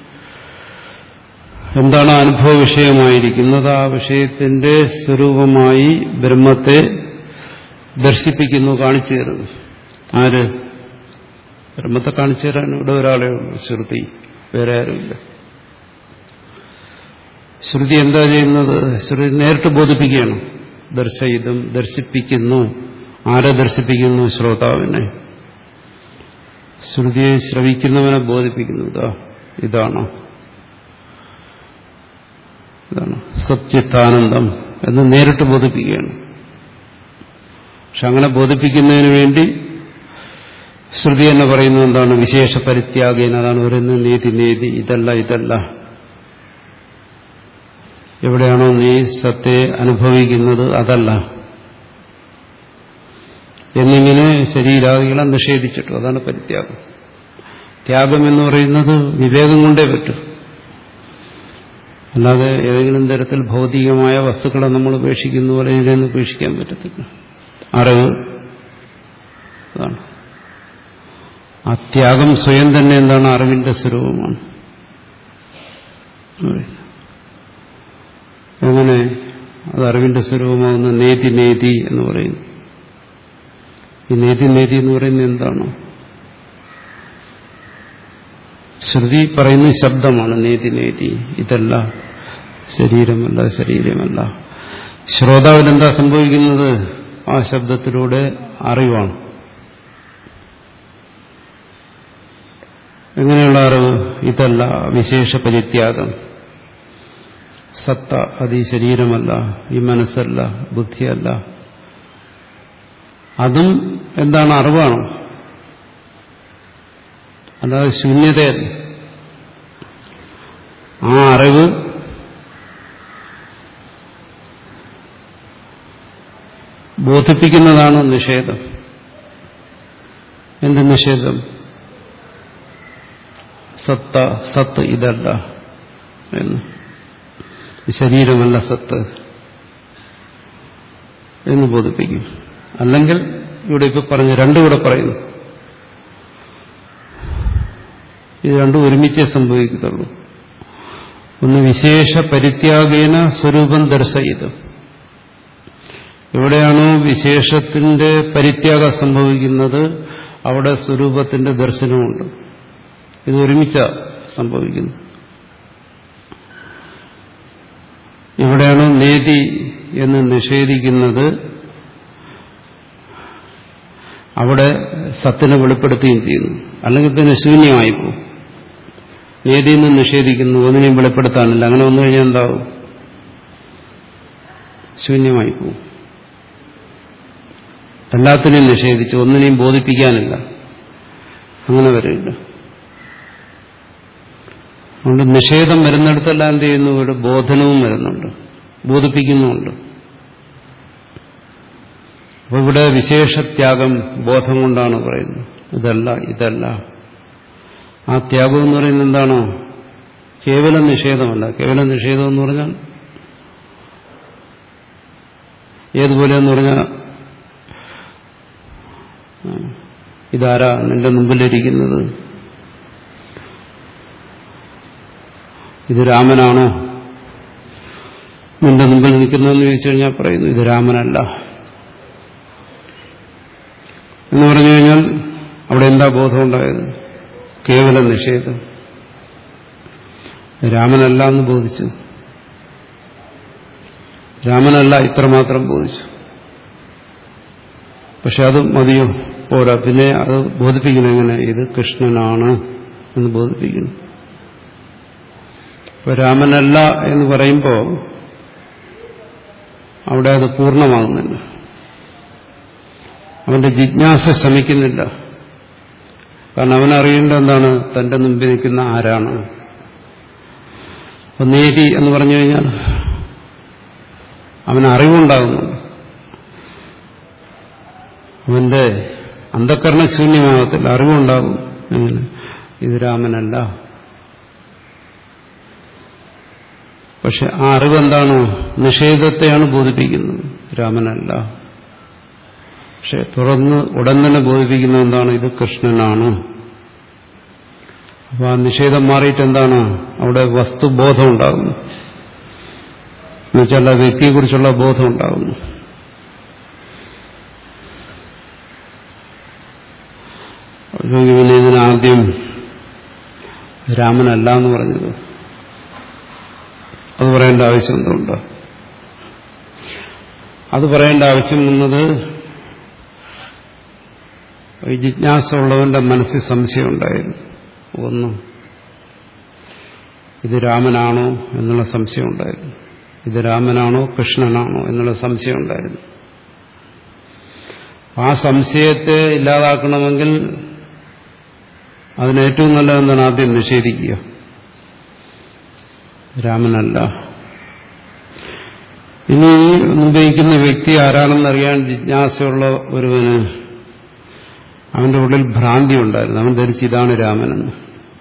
എന്താണ് അനുഭവ വിഷയമായിരിക്കുന്നത് ആ വിഷയത്തിന്റെ സ്വരൂപമായി ബ്രഹ്മത്തെ ദർശിപ്പിക്കുന്നു കാണിച്ചു തരുന്നു ആര് ബ്രഹ്മത്തെ കാണിച്ചു തരാൻ ഇവിടെ ഒരാളേ ഉള്ളൂ ശ്രുതി വേറെ ആരുമില്ല ശ്രുതി എന്താ ചെയ്യുന്നത് ശ്രുതി നേരിട്ട് ബോധിപ്പിക്കുകയാണ് ദർശയിതും ദർശിപ്പിക്കുന്നു ആരെ ദർശിപ്പിക്കുന്നു ശ്രോതാവിനെ ശ്രുതിയെ ശ്രവിക്കുന്നവനെ ബോധിപ്പിക്കുന്നു ഇതാ ഇതാണ് ഇതാണ് സത്യത്താനന്ദം എന്ന് നേരിട്ട് ബോധിപ്പിക്കുകയാണ് പക്ഷെ അങ്ങനെ ബോധിപ്പിക്കുന്നതിന് വേണ്ടി ശ്രുതി എന്ന് പറയുന്നത് എന്താണ് വിശേഷ പരിത്യാഗേന അതാണ് പറയുന്നത് നീതി നീതി ഇതല്ല ഇതല്ല എവിടെയാണോ നീ സത്യയെ അനുഭവിക്കുന്നത് അതല്ല എന്നിങ്ങനെ ശരീരാദികളെ നിഷേധിച്ചിട്ടു അതാണ് പരിത്യാഗം ത്യാഗം എന്ന് പറയുന്നത് വിവേകം കൊണ്ടേ പറ്റൂ അല്ലാതെ ഏതെങ്കിലും തരത്തിൽ ഭൗതികമായ വസ്തുക്കളെ നമ്മൾ ഉപേക്ഷിക്കുന്ന പോലെ ഇതിനെ ഉപേക്ഷിക്കാൻ പറ്റത്തില്ല അറിവ് അതാണ് ആ ത്യാഗം സ്വയം തന്നെ എന്താണ് അറിവിന്റെ സ്വരൂപമാണ് എങ്ങനെ അത് അറിവിന്റെ സ്വരൂപമാകുന്ന നേതി നേതി എന്ന് പറയുന്നു ഈ നേതി നേതി എന്ന് പറയുന്നത് എന്താണ് ശ്രുതി പറയുന്ന ശബ്ദമാണ് നേതി നേതി ഇതല്ല ശരീരമല്ല ശരീരമല്ല ശ്രോതാവിനെന്താ സംഭവിക്കുന്നത് ആ ശബ്ദത്തിലൂടെ അറിവാണ് എങ്ങനെയുള്ള അറിവ് ഇതല്ല വിശേഷ പരിത്യാഗം സത്ത അത് ഈ ശരീരമല്ല ഈ മനസ്സല്ല ബുദ്ധിയല്ല അതും എന്താണ് അറിവാണ് അല്ലാതെ ശൂന്യതയല്ല ആ അറിവ് ബോധിപ്പിക്കുന്നതാണ് നിഷേധം എന്ത് നിഷേധം സത്ത സത്ത് ഇതല്ല എന്ന് ശരീരമല്ല സത്ത് എന്ന് ബോധിപ്പിക്കും അല്ലെങ്കിൽ ഇവിടെ ഇപ്പൊ പറഞ്ഞു രണ്ടും ഇവിടെ പറയുന്നു ഇത് രണ്ടും ഒരുമിച്ചേ സംഭവിക്കത്തുള്ളൂ ഒന്ന് വിശേഷ പരിത്യാഗേന സ്വരൂപം ദർശയത് എവിടെയാണോ വിശേഷത്തിന്റെ പരിത്യാഗം സംഭവിക്കുന്നത് അവിടെ സ്വരൂപത്തിന്റെ ദർശനമുണ്ട് ഇത് ഒരുമിച്ച സംഭവിക്കുന്നു എവിടെയാണോ നേതി എന്ന് നിഷേധിക്കുന്നത് അവിടെ സത്തിനെ വെളിപ്പെടുത്തുകയും ചെയ്യുന്നു അല്ലെങ്കിൽ പിന്നെ ശൂന്യമായി പോകും നേതിയിൽ നിന്ന് നിഷേധിക്കുന്നു ഒന്നിനെയും വെളിപ്പെടുത്താനില്ല അങ്ങനെ വന്നു കഴിഞ്ഞാൽ എന്താവും ശൂന്യമായി പോകും എല്ലാത്തിനെയും നിഷേധിച്ച് ഒന്നിനെയും ബോധിപ്പിക്കാനില്ല അങ്ങനെ വരില്ല അതുകൊണ്ട് നിഷേധം വരുന്നിടത്തെല്ലാം എന്ത് ചെയ്യുന്നു ഒരു ബോധനവും വരുന്നുണ്ട് ബോധിപ്പിക്കുന്നുമുണ്ട് അപ്പൊ ഇവിടെ വിശേഷത്യാഗം ബോധം കൊണ്ടാണ് പറയുന്നത് ഇതല്ല ഇതല്ല ആ ത്യാഗം എന്ന് പറയുന്നത് എന്താണോ കേവലം നിഷേധമല്ല കേവലം നിഷേധം എന്ന് പറഞ്ഞാൽ ഏതുപോലെ എന്ന് പറഞ്ഞാൽ ഇതാരാ നിന്റെ മുമ്പിലിരിക്കുന്നത് ഇത് രാമനാണോ നിന്റെ മുമ്പിൽ നിൽക്കുന്നതെന്ന് ചോദിച്ചു കഴിഞ്ഞാൽ പറയുന്നു ഇത് രാമനല്ല എന്ന് പറഞ്ഞു കഴിഞ്ഞാൽ അവിടെ എന്താ ബോധമുണ്ടായത് കേവല നിഷേധം രാമനല്ല എന്ന് ബോധിച്ചു രാമനല്ല ഇത്രമാത്രം ബോധിച്ചു പക്ഷെ അത് മതിയോ പോരാ പിന്നെ അത് ബോധിപ്പിക്കണം എങ്ങനെ ഇത് കൃഷ്ണനാണ് എന്ന് ബോധിപ്പിക്കണം ഇപ്പൊ രാമനല്ല എന്ന് പറയുമ്പോൾ അവിടെ അത് പൂർണ്ണമാകുന്നില്ല അവന്റെ ജിജ്ഞാസ ശമിക്കുന്നില്ല കാരണം അവനറിയേണ്ട എന്താണ് തന്റെ മുമ്പിൽ നിൽക്കുന്ന ആരാണ് അപ്പൊ നീതി എന്ന് പറഞ്ഞു കഴിഞ്ഞാൽ അവന് അറിവുണ്ടാകുന്നുണ്ട് അവന്റെ അന്ധക്കരണ ശൂന്യമാകത്തില്ല അറിവുണ്ടാകും എങ്ങനെ ഇത് രാമനല്ല പക്ഷെ ആ അറിവെന്താണോ നിഷേധത്തെയാണ് ബോധിപ്പിക്കുന്നത് രാമനല്ല പക്ഷെ തുറന്ന് ഉടൻ തന്നെ ബോധിപ്പിക്കുന്നത് എന്താണ് ഇത് കൃഷ്ണനാണ് അപ്പൊ ആ നിഷേധം മാറിയിട്ട് എന്താണ് അവിടെ വസ്തുബോധം ഉണ്ടാകുന്നു എന്നുവെച്ചാൽ ആ വ്യക്തിയെക്കുറിച്ചുള്ള ബോധം ഉണ്ടാകുന്നു പിന്നെ ഇതിനാദ്യം രാമനല്ല എന്ന് പറഞ്ഞത് അത് പറയേണ്ട ആവശ്യം എന്തുണ്ട് അത് പറയേണ്ട ആവശ്യം വന്നത് ഈ ജിജ്ഞാസ ഉള്ളവന്റെ മനസ്സിൽ സംശയം ഉണ്ടായിരുന്നു ഒന്ന് ഇത് രാമനാണോ എന്നുള്ള സംശയം ഉണ്ടായിരുന്നു ഇത് രാമനാണോ കൃഷ്ണനാണോ എന്നുള്ള സംശയം ഉണ്ടായിരുന്നു ആ സംശയത്തെ ഇല്ലാതാക്കണമെങ്കിൽ അതിന് ഏറ്റവും നല്ലതെന്താണ് ആദ്യം നിഷേധിക്കുക രാമനല്ല ഇനി ഉപയോഗിക്കുന്ന വ്യക്തി ആരാണെന്നറിയാൻ ജിജ്ഞാസയുള്ള ഒരുവന് അവന്റെ ഉള്ളിൽ ഭ്രാന്തി ഉണ്ടായിരുന്നു അവൻ ധരിച്ച് ഇതാണ് രാമനെന്ന്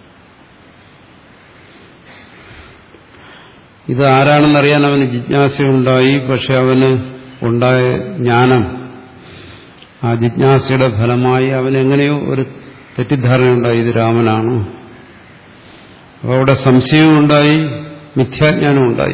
ഇത് ആരാണെന്നറിയാൻ അവന് ജിജ്ഞാസയുണ്ടായി പക്ഷെ അവന് ഉണ്ടായ ജ്ഞാനം ആ ജിജ്ഞാസയുടെ ഫലമായി അവൻ എങ്ങനെയോ ഒരു തെറ്റിദ്ധാരണയുണ്ടായി ഇത് രാമനാണ് അപ്പോൾ അവിടെ സംശയവും ഉണ്ടായി മിഥ്യാജ്ഞാനം ഉണ്ടായി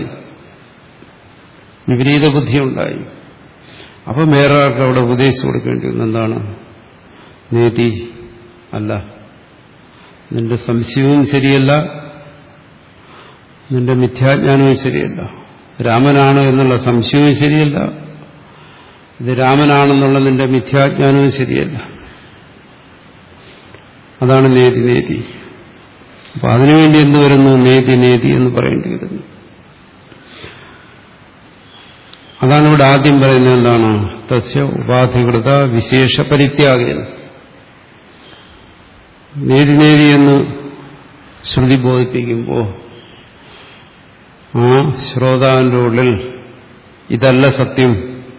വിപരീത ബുദ്ധിയുണ്ടായി അപ്പം വേറെ ആൾക്ക് അവിടെ ഉപദേശിച്ചു കൊടുക്കേണ്ടി വന്നു എന്താണ് നീതി അല്ല നിന്റെ സംശയവും ശരിയല്ല നിന്റെ മിഥ്യാജ്ഞാനവും ശരിയല്ല രാമനാണ് എന്നുള്ള സംശയവും ശരിയല്ല ഇത് രാമനാണെന്നുള്ള നിന്റെ മിഥ്യാജ്ഞാനവും ശരിയല്ല അതാണ് നേതി നേതി അപ്പൊ അതിനുവേണ്ടി എന്ത് വരുന്നു നേതി നേതി എന്ന് പറയേണ്ടി വരുന്നു അതാണ് ഇവിടെ ആദ്യം പറയുന്നത് എന്താണ് തസ്യ ഉപാധികൃത വിശേഷ പരിത്യാഗം നേതി നേതി എന്ന് ശ്രുതി ബോധിപ്പിക്കുമ്പോൾ ആ ശ്രോതാവിന്റെ ഉള്ളിൽ ഇതല്ല സത്യം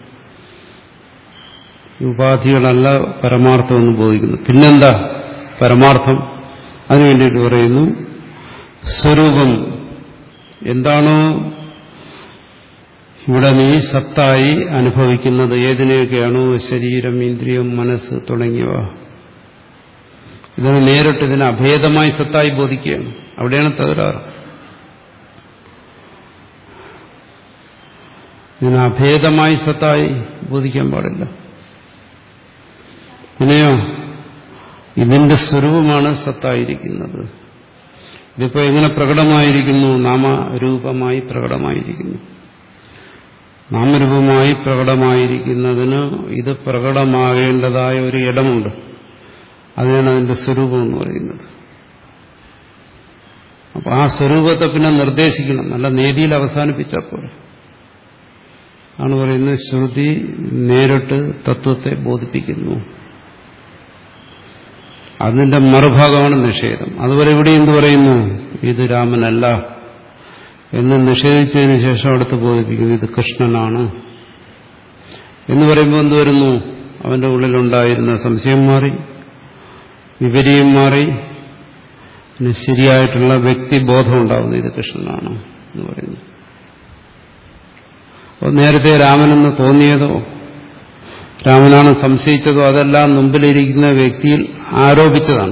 ഉപാധികളല്ല പരമാർത്ഥം എന്ന് ബോധിക്കുന്നു പിന്നെന്താ പരമാർത്ഥം അതിനു വേണ്ടിയിട്ട് പറയുന്നു സ്വരൂപം എന്താണോ ഇവിടെ നീ സത്തായി അനുഭവിക്കുന്നത് ഏതിനെയൊക്കെയാണോ ശരീരം ഇന്ദ്രിയം മനസ്സ് തുടങ്ങിയവ ഇതിനെ നേരിട്ട് ഇതിനെ അഭേദമായി സത്തായി ബോധിക്കുകയാണ് അവിടെയാണ് തകരാറ് ഇതിന് അഭേദമായി സത്തായി ബോധിക്കാൻ പാടില്ല പിന്നെയോ ഇതിന്റെ സ്വരൂപമാണ് സത്തായിരിക്കുന്നത് ഇതിപ്പോ എങ്ങനെ പ്രകടമായിരിക്കുന്നു നാമരൂപമായി പ്രകടമായിരിക്കുന്നു നാമരൂപമായി പ്രകടമായിരിക്കുന്നതിന് ഇത് പ്രകടമാകേണ്ടതായ ഒരു ഇടമുണ്ട് അതിനാണ് അതിന്റെ സ്വരൂപം എന്ന് പറയുന്നത് അപ്പൊ ആ സ്വരൂപത്തെ പിന്നെ നിർദ്ദേശിക്കണം നല്ല നേതിയിൽ അവസാനിപ്പിച്ചാൽ പോലെ ആണ് പറയുന്നത് ശ്രുതി നേരിട്ട് തത്വത്തെ ബോധിപ്പിക്കുന്നു അതിന്റെ മറുഭാഗമാണ് നിഷേധം അതുപോലെ ഇവിടെ എന്ത് പറയുന്നു ഇത് രാമനല്ല എന്ന് നിഷേധിച്ചതിന് ശേഷം അടുത്ത് ബോധിപ്പിക്കുന്നു ഇത് കൃഷ്ണനാണ് എന്ന് പറയുമ്പോൾ എന്ത് വരുന്നു അവന്റെ ഉള്ളിലുണ്ടായിരുന്ന സംശയം മാറി വിപരീയം മാറി പിന്നെ ശരിയായിട്ടുള്ള വ്യക്തിബോധം ഉണ്ടാവുന്നു ഇത് കൃഷ്ണനാണ് എന്ന് പറയുന്നു അപ്പോൾ നേരത്തെ രാമനെന്ന് തോന്നിയതോ രാമനാണ് സംശയിച്ചതോ അതെല്ലാം മുമ്പിലിരിക്കുന്ന വ്യക്തിയിൽ ആരോപിച്ചതാണ്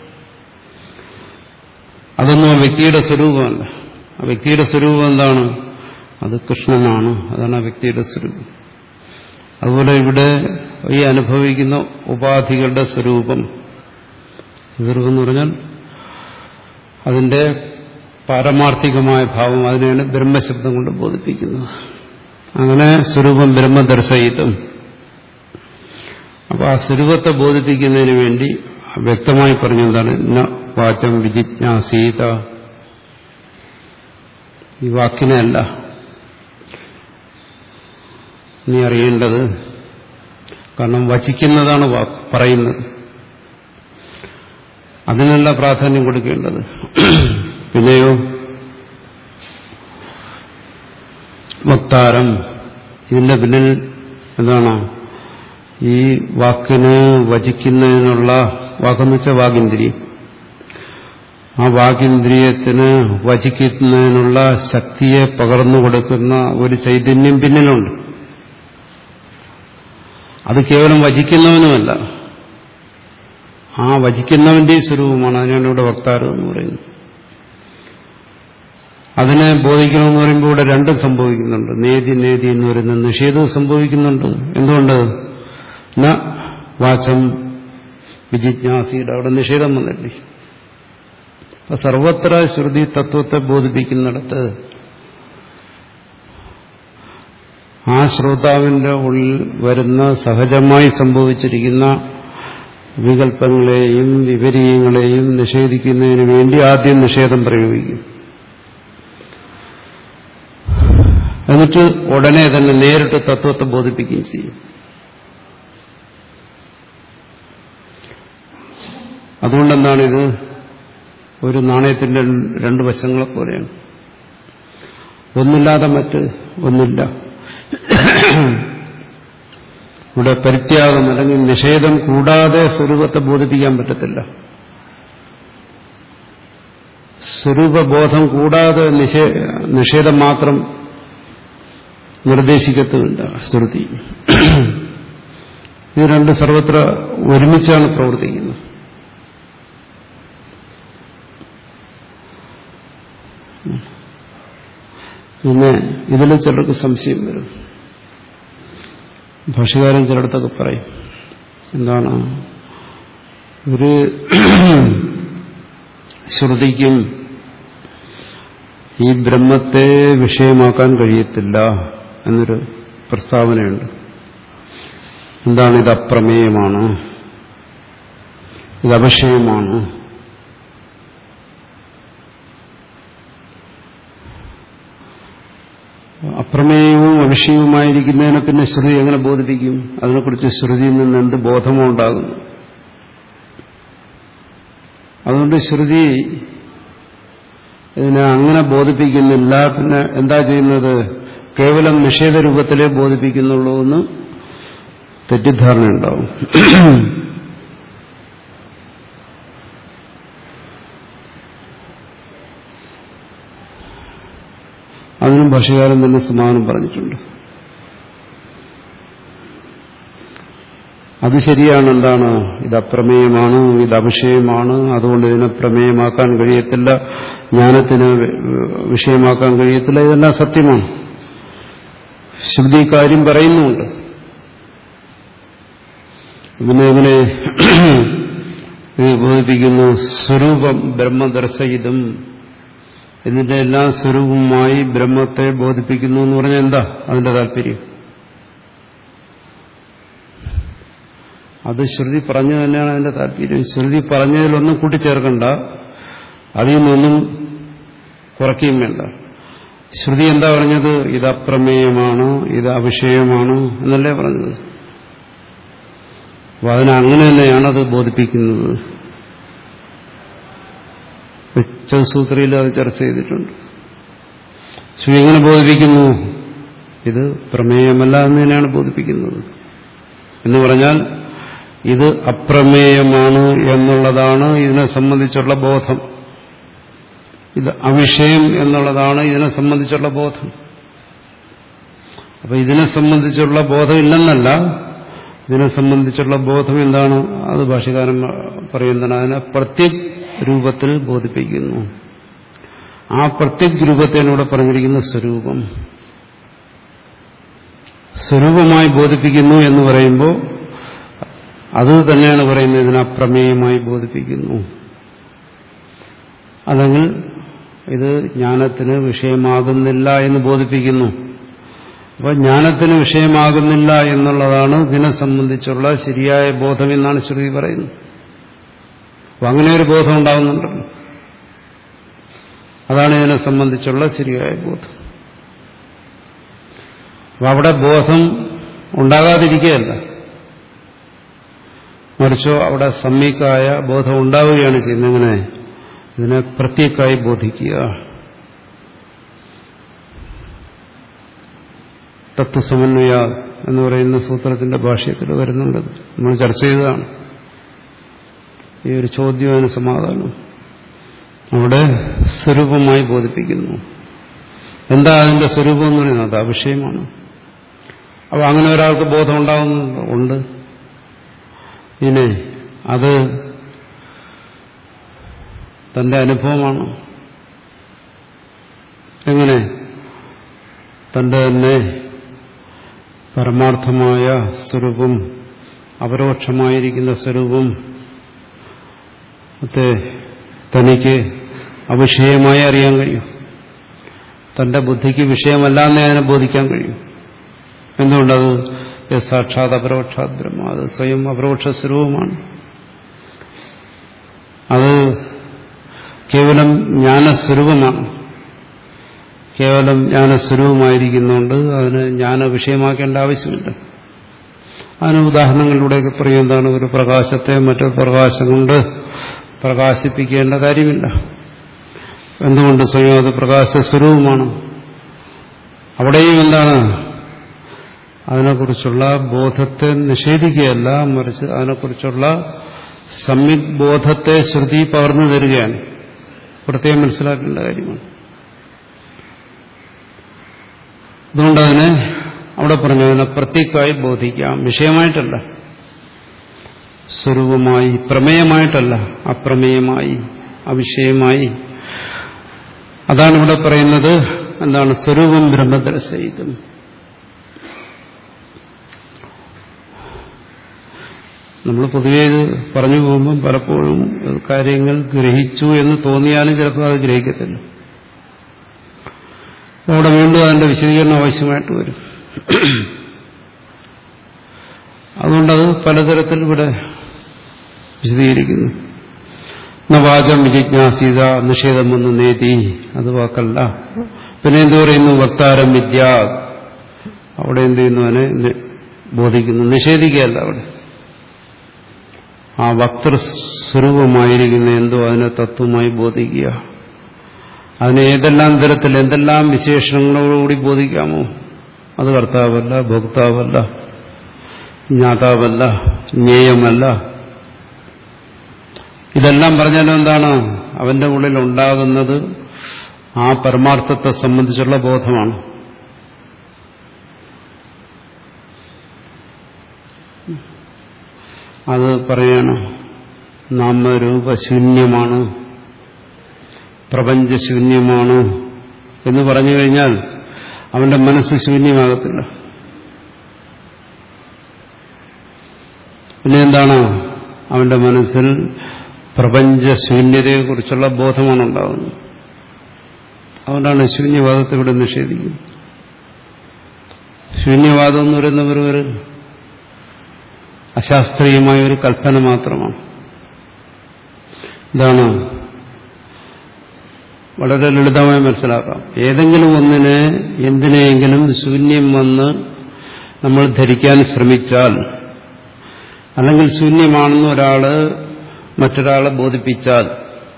അതൊന്നും ആ വ്യക്തിയുടെ സ്വരൂപമല്ല ആ വ്യക്തിയുടെ സ്വരൂപം എന്താണ് അത് കൃഷ്ണനാണ് അതാണ് ആ വ്യക്തിയുടെ സ്വരൂപം അതുപോലെ ഇവിടെ ഈ അനുഭവിക്കുന്ന ഉപാധികളുടെ സ്വരൂപം സ്വരൂപം എന്ന് പറഞ്ഞാൽ അതിന്റെ പാരമാർത്ഥികമായ ഭാവം അതിനെയാണ് ബ്രഹ്മശബ്ദം കൊണ്ട് ബോധിപ്പിക്കുന്നത് അങ്ങനെ സ്വരൂപം ബ്രഹ്മദർശയിത്തും അപ്പൊ ആ സ്വരൂപത്തെ ബോധിപ്പിക്കുന്നതിന് വേണ്ടി വ്യക്തമായി പറഞ്ഞെന്താണ് ന വാചം വിജിജ്ഞാസീത ഈ വാക്കിനെയല്ല നീ അറിയേണ്ടത് കാരണം വചിക്കുന്നതാണ് പറയുന്നത് അതിനല്ല പ്രാധാന്യം കൊടുക്കേണ്ടത് പിന്നെയോ വക്താരം ഇതിന്റെ പിന്നിൽ എന്താണ് ഈ വാക്കിന് വചിക്കുന്നതിനുള്ള വാക്കെന്ന് വെച്ചാൽ വാഗിന്ദ്രിയം ആ വാഗിന്ദ്രിയത്തിന് വചിക്കുന്നതിനുള്ള ശക്തിയെ പകർന്നു കൊടുക്കുന്ന ഒരു ചൈതന്യം പിന്നിലുണ്ട് അത് കേവലം വചിക്കുന്നവനുമല്ല ആ വചിക്കുന്നവന്റെ സ്വരൂപമാണ് അതിനാണ് ഇവിടെ വക്താരം എന്ന് പറയുന്നത് അതിനെ ബോധിക്കണമെന്ന് പറയുമ്പോൾ ഇവിടെ രണ്ടും സംഭവിക്കുന്നുണ്ട് നേതി നേതി എന്ന് പറയുന്ന നിഷേധവും സംഭവിക്കുന്നുണ്ട് എന്തുകൊണ്ട് ന വാചം വിജിജ്ഞാസിയുടെ അവിടെ നിഷേധം വന്നില്ലേ അപ്പൊ സർവത്ര ശ്രുതി തത്വത്തെ ബോധിപ്പിക്കുന്നിടത്ത് ആ ശ്രോതാവിന്റെ ഉള്ളിൽ വരുന്ന സഹജമായി സംഭവിച്ചിരിക്കുന്ന വികല്പങ്ങളെയും വിപരീയങ്ങളെയും നിഷേധിക്കുന്നതിന് വേണ്ടി ആദ്യം നിഷേധം പ്രയോഗിക്കും എന്നിട്ട് ഉടനെ തന്നെ നേരിട്ട് തത്വത്തെ ബോധിപ്പിക്കുകയും ചെയ്യും അതുകൊണ്ടെന്താണ് ഇത് ഒരു നാണയത്തിന്റെ രണ്ട് വശങ്ങളെ പോലെയാണ് ഒന്നില്ലാതെ മറ്റ് ഒന്നില്ല ഇവിടെ പരിത്യാഗം അല്ലെങ്കിൽ നിഷേധം കൂടാതെ സ്വരൂപത്തെ ബോധിപ്പിക്കാൻ പറ്റത്തില്ല സ്വരൂപബോധം കൂടാതെ നിഷേധം മാത്രം നിർദ്ദേശിക്കത്തുമില്ല ശ്രുതി ഇത് രണ്ട് സർവത്ര ഒരുമിച്ചാണ് പ്രവർത്തിക്കുന്നത് പിന്നെ ഇതിൽ ചിലർക്ക് സംശയം വരും ഭാഷകാരൻ ചിലയിടത്തൊക്കെ പറയും എന്താണ് ഒരു ശ്രുതിക്കും ഈ ബ്രഹ്മത്തെ വിഷയമാക്കാൻ കഴിയത്തില്ല എന്നൊരു പ്രസ്താവനയുണ്ട് എന്താണ് ഇത് അപ്രമേയമാണ് ഇത് അപക്ഷയമാണ് അപ്രമേയവും അവിഷയവുമായിരിക്കുന്നതിനെ പിന്നെ ശ്രുതി എങ്ങനെ ബോധിപ്പിക്കും അതിനെക്കുറിച്ച് ശ്രുതിയിൽ നിന്ന് എന്ത് ബോധമോ ഉണ്ടാകുന്നു അതുകൊണ്ട് ശ്രുതി ഇതിനെ അങ്ങനെ ബോധിപ്പിക്കുന്നില്ല പിന്നെ എന്താ ചെയ്യുന്നത് കേവലം നിഷേധ രൂപത്തിലേ ബോധിപ്പിക്കുന്നുള്ളൂ എന്ന് തെറ്റിദ്ധാരണ ഉണ്ടാവും അതിനും ഭാഷകാരൻ തന്നെ സമാധാനം പറഞ്ഞിട്ടുണ്ട് അത് ശരിയാണ് എന്താണ് ഇത് അപ്രമേയമാണ് ഇത് അഭിഷയമാണ് അതുകൊണ്ട് ഇതിനെ പ്രമേയമാക്കാൻ കഴിയത്തില്ല ജ്ഞാനത്തിന് വിഷയമാക്കാൻ കഴിയത്തില്ല ഇതെല്ലാം സത്യമാണ് ശ്രുതി കാര്യം പറയുന്നുമുണ്ട് പിന്നെ എങ്ങനെ ഇത് ബോധിപ്പിക്കുന്നു സ്വരൂപം ബ്രഹ്മദർശയിതും ഇതിന്റെ എല്ലാ സ്വരൂപവുമായി ബ്രഹ്മത്തെ ബോധിപ്പിക്കുന്നു എന്ന് പറഞ്ഞാൽ എന്താ അതിന്റെ താല്പര്യം അത് ശ്രുതി പറഞ്ഞു തന്നെയാണ് അതിന്റെ താല്പര്യം ശ്രുതി പറഞ്ഞതിലൊന്നും കൂട്ടിച്ചേർക്കണ്ട അതിൽ നിന്നൊന്നും കുറയ്ക്കുകയും വേണ്ട ശ്രുതി എന്താ പറഞ്ഞത് ഇത് അപ്രമേയമാണ് ഇത് അവിഷയമാണ് എന്നല്ലേ പറഞ്ഞത് അപ്പൊ അതിനെ അങ്ങനെ തന്നെയാണ് അത് ബോധിപ്പിക്കുന്നത് സൂത്രയിൽ അത് ചർച്ച ചെയ്തിട്ടുണ്ട് ശ്രുതി എങ്ങനെ ബോധിപ്പിക്കുന്നു ഇത് പ്രമേയമല്ല എന്ന് തന്നെയാണ് ബോധിപ്പിക്കുന്നത് എന്ന് പറഞ്ഞാൽ ഇത് അപ്രമേയമാണ് എന്നുള്ളതാണ് ഇതിനെ സംബന്ധിച്ചുള്ള ബോധം ഇത് അവിഷയം എന്നുള്ളതാണ് ഇതിനെ സംബന്ധിച്ചുള്ള ബോധം അപ്പൊ ഇതിനെ സംബന്ധിച്ചുള്ള ബോധം ഇല്ലെന്നല്ല ഇതിനെ സംബന്ധിച്ചുള്ള ബോധം എന്താണ് അത് ഭാഷകാരൻ പറയുന്നതാണ് അതിനെ പ്രത്യേക രൂപത്തിൽ ബോധിപ്പിക്കുന്നു ആ പ്രത്യേക രൂപത്തിനൂടെ പറഞ്ഞിരിക്കുന്ന സ്വരൂപം സ്വരൂപമായി ബോധിപ്പിക്കുന്നു എന്ന് പറയുമ്പോൾ അത് തന്നെയാണ് പറയുന്നത് ഇതിനെ അപ്രമേയമായി ബോധിപ്പിക്കുന്നു അല്ലെങ്കിൽ ഇത് ജ്ഞാനത്തിന് വിഷയമാകുന്നില്ല എന്ന് ബോധിപ്പിക്കുന്നു അപ്പോൾ ജ്ഞാനത്തിന് വിഷയമാകുന്നില്ല എന്നുള്ളതാണ് ഇതിനെ സംബന്ധിച്ചുള്ള ശരിയായ ബോധം എന്നാണ് ശ്രുതി പറയുന്നത് അപ്പം അങ്ങനെ ഒരു ബോധം ഉണ്ടാകുന്നുണ്ടല്ലോ അതാണ് ഇതിനെ സംബന്ധിച്ചുള്ള ശരിയായ ബോധം അപ്പം അവിടെ ബോധം ഉണ്ടാകാതിരിക്കുകയല്ല മറിച്ചോ അവിടെ സമ്യക്കായ ബോധം ഉണ്ടാവുകയാണ് ചെയ്യുന്നത് എങ്ങനെ ഇതിനെ പ്രത്യേകമായി ബോധിക്കുക തത്വസമന്വയ എന്ന് പറയുന്ന സൂത്രത്തിന്റെ ഭാഷയത്തിൽ വരുന്നുണ്ട് നമ്മൾ ചർച്ച ചെയ്തതാണ് ഈ ഒരു ചോദ്യം അതിന് സമാധാനം അവിടെ സ്വരൂപമായി ബോധിപ്പിക്കുന്നു എന്താ അതിന്റെ സ്വരൂപം എന്ന് പറയുന്നത് അത് അവിഷയമാണ് അപ്പൊ അങ്ങനെ ഒരാൾക്ക് ബോധം ഉണ്ടാകുന്നുണ്ടോ ഉണ്ട് പിന്നെ അത് തന്റെ അനുഭവമാണ് എങ്ങനെ തന്റെ തന്നെ പരമാർത്ഥമായ സ്വരൂപം അപരോക്ഷമായിരിക്കുന്ന സ്വരൂപം തനിക്ക് അവിഷയമായി അറിയാൻ കഴിയും തന്റെ ബുദ്ധിക്ക് വിഷയമല്ലാന്നേ അതിനെ ബോധിക്കാൻ കഴിയും എന്തുകൊണ്ടത് സാക്ഷാത് അപരോക്ഷാത് ബ്രഹ്മ അത് സ്വയം അപരോക്ഷ സ്വരൂപമാണ് അത് കേവലം ജ്ഞാനസ്വരൂപമാണ് കേവലം ജ്ഞാനസ്വരൂപമായിരിക്കുന്നുണ്ട് അതിന് ജ്ഞാന വിഷയമാക്കേണ്ട ആവശ്യമില്ല അതിന് ഉദാഹരണങ്ങളിലൂടെയൊക്കെ പറയും എന്താണ് ഒരു പ്രകാശത്തെ മറ്റൊരു പ്രകാശം കൊണ്ട് പ്രകാശിപ്പിക്കേണ്ട കാര്യമില്ല എന്തുകൊണ്ട് സ്വയം അത് പ്രകാശസ്വരൂപമാണ് അവിടെയും എന്താണ് അതിനെക്കുറിച്ചുള്ള ബോധത്തെ നിഷേധിക്കുകയല്ല മറിച്ച് അതിനെക്കുറിച്ചുള്ള സമ്യക് ബോധത്തെ ശ്രുതി പകർന്നു തരികയാണ് പ്രത്യേകം മനസ്സിലാക്കേണ്ട കാര്യമാണ് അതുകൊണ്ട് അതിനെ അവിടെ പറഞ്ഞു അതിനെ പ്രത്യേകമായി ബോധിക്കാം വിഷയമായിട്ടല്ല സ്വരൂപമായി പ്രമേയമായിട്ടല്ല അപ്രമേയമായി അവിഷയമായി അതാണ് ഇവിടെ പറയുന്നത് എന്താണ് സ്വരൂപം ബ്രഹ്മദർശയിതും നമ്മൾ പൊതുവെ ഇത് പറഞ്ഞു പോകുമ്പം പലപ്പോഴും കാര്യങ്ങൾ ഗ്രഹിച്ചു എന്ന് തോന്നിയാലും ചിലപ്പോൾ അത് ഗ്രഹിക്കത്തില്ല അവിടെ വീണ്ടും അതിന്റെ വിശദീകരണം ആവശ്യമായിട്ട് വരും അതുകൊണ്ടത് പലതരത്തിൽ ഇവിടെ വിശദീകരിക്കുന്നു നവാചം വിജിജ്ഞാസീത നിഷേധം വന്ന് നേതി അത് വാക്കല്ല പിന്നെ എന്തു പറയുന്നു വക്താരം വിദ്യ അവിടെ എന്ത് ചെയ്യുന്നു അതിനെ ബോധിക്കുന്നു നിഷേധിക്കുകയല്ല അവിടെ ആ വക്തൃസ്വരൂപമായിരിക്കുന്ന എന്തോ അതിനെ തത്വമായി ബോധിക്കുക അതിനെ ഏതെല്ലാം തരത്തിൽ എന്തെല്ലാം വിശേഷണങ്ങളോടുകൂടി ബോധിക്കാമോ അത് കർത്താവല്ല ഭോക്താവല്ല ജ്ഞാതാവല്ല ജ്ഞേയമല്ല ഇതെല്ലാം പറഞ്ഞാലും എന്താണ് അവന്റെ ഉള്ളിൽ ഉണ്ടാകുന്നത് ആ പരമാർത്ഥത്തെ സംബന്ധിച്ചുള്ള ബോധമാണ് അത് പറയാണ് നാമരൂപശൂന്യമാണ് പ്രപഞ്ചശൂന്യമാണ് എന്ന് പറഞ്ഞു കഴിഞ്ഞാൽ അവന്റെ മനസ്സ് ശൂന്യമാകത്തില്ല പിന്നെ എന്താണ് അവന്റെ മനസ്സിൽ പ്രപഞ്ച ശൂന്യതയെക്കുറിച്ചുള്ള ബോധമാണ് ഉണ്ടാകുന്നത് അതുകൊണ്ടാണ് ശൂന്യവാദത്തെ ഇവിടെ നിഷേധിക്കുന്നത് ശൂന്യവാദം എന്ന് പറയുന്ന ഒരു ഒരു അശാസ്ത്രീയമായ ഒരു കൽപ്പന മാത്രമാണ് ഇതാണ് വളരെ ലളിതമായി മനസ്സിലാക്കാം ഏതെങ്കിലും ഒന്നിനെ എന്തിനെയെങ്കിലും ശൂന്യം വന്ന് നമ്മൾ ധരിക്കാൻ ശ്രമിച്ചാൽ അല്ലെങ്കിൽ ശൂന്യമാണെന്ന് ഒരാള് മറ്റൊരാളെ ബോധിപ്പിച്ചാൽ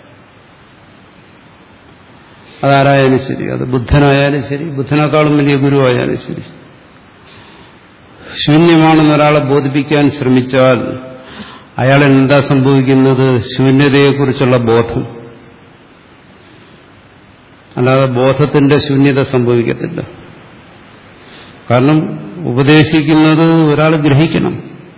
അതാരായാലും ശരി അത് ബുദ്ധനായാലും ശരി ബുദ്ധനേക്കാളും വലിയ ഗുരുവായാലും ശരി ശൂന്യമാണെന്ന് ഒരാളെ ബോധിപ്പിക്കാൻ ശ്രമിച്ചാൽ അയാൾ എന്താ സംഭവിക്കുന്നത് ശൂന്യതയെക്കുറിച്ചുള്ള ബോധം അല്ലാതെ ബോധത്തിന്റെ ശൂന്യത സംഭവിക്കത്തില്ല കാരണം ഉപദേശിക്കുന്നത് ഒരാൾ ഗ്രഹിക്കണം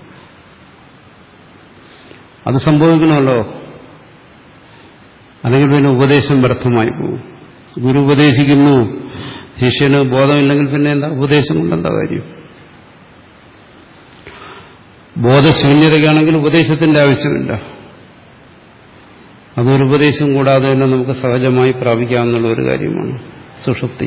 അത് സംഭവിക്കണമല്ലോ അല്ലെങ്കിൽ പിന്നെ ഉപദേശം വ്യർത്ഥമായി പോകും ഗുരു ഉപദേശിക്കുന്നു ശിഷ്യന് ബോധമില്ലെങ്കിൽ പിന്നെ എന്താ ഉപദേശം കൊണ്ടെന്താ കാര്യം ബോധശൂന്യതയ്ക്കാണെങ്കിൽ ഉപദേശത്തിന്റെ ആവശ്യമില്ല അതൊരു ഉപദേശം കൂടാതെ തന്നെ നമുക്ക് സഹജമായി പ്രാപിക്കാവുന്ന ഒരു കാര്യമാണ് സുഷുപ്തി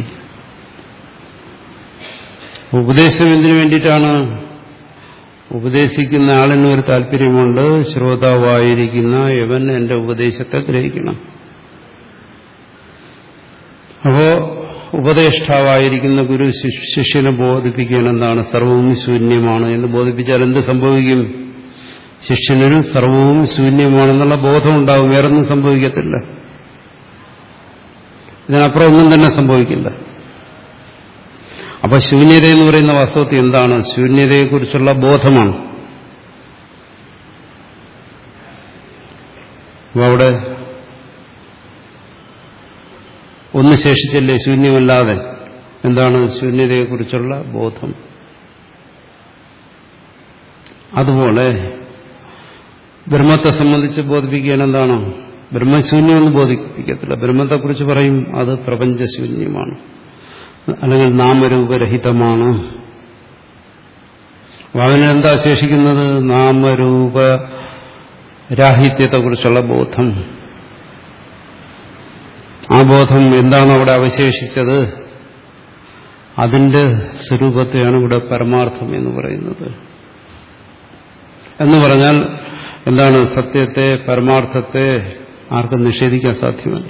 ഉപദേശം എന്തിനു വേണ്ടിയിട്ടാണ് ഉപദേശിക്കുന്ന ആളിന് ഒരു താല്പര്യമുണ്ട് ശ്രോതാവായിരിക്കുന്ന യവൻ എന്റെ ഉപദേശത്തെ ഗ്രഹിക്കണം അപ്പോ ഉപദേഷ്ടാവായിരിക്കുന്ന ഗുരു ശിഷ്യനെ ബോധിപ്പിക്കുകയാണ് എന്താണ് സർവവും ശൂന്യമാണ് എന്ന് ബോധിപ്പിച്ചാൽ എന്ത് സംഭവിക്കും ശിഷ്യനൊരു സർവവും ശൂന്യമാണെന്നുള്ള ബോധം ഉണ്ടാവും വേറൊന്നും സംഭവിക്കത്തില്ല ഇതിനപ്പുറം ഒന്നും തന്നെ സംഭവിക്കില്ല അപ്പൊ ശൂന്യത എന്ന് പറയുന്ന വാസ്തവത്തിൽ എന്താണ് ശൂന്യതയെക്കുറിച്ചുള്ള ബോധമാണ് അപ്പൊ അവിടെ ഒന്ന് ശേഷിച്ചല്ലേ ശൂന്യമല്ലാതെ എന്താണ് ശൂന്യതയെക്കുറിച്ചുള്ള ബോധം അതുപോലെ ബ്രഹ്മത്തെ സംബന്ധിച്ച് ബോധിപ്പിക്കാൻ എന്താണ് ബ്രഹ്മശൂന്യമെന്ന് ബോധിപ്പിക്കത്തില്ല ബ്രഹ്മത്തെക്കുറിച്ച് പറയും അത് പ്രപഞ്ചശൂന്യമാണ് അല്ലെങ്കിൽ നാമരൂപരഹിതമാണ് അവനെന്താ ശേഷിക്കുന്നത് നാമരൂപ രാഹിത്യത്തെക്കുറിച്ചുള്ള ബോധം ആ ബോധം എന്താണ് അവിടെ അവശേഷിച്ചത് അതിന്റെ സ്വരൂപത്തെയാണ് ഇവിടെ പരമാർത്ഥം എന്ന് പറയുന്നത് എന്ന് പറഞ്ഞാൽ എന്താണ് സത്യത്തെ പരമാർത്ഥത്തെ ആർക്കും നിഷേധിക്കാൻ സാധ്യമല്ല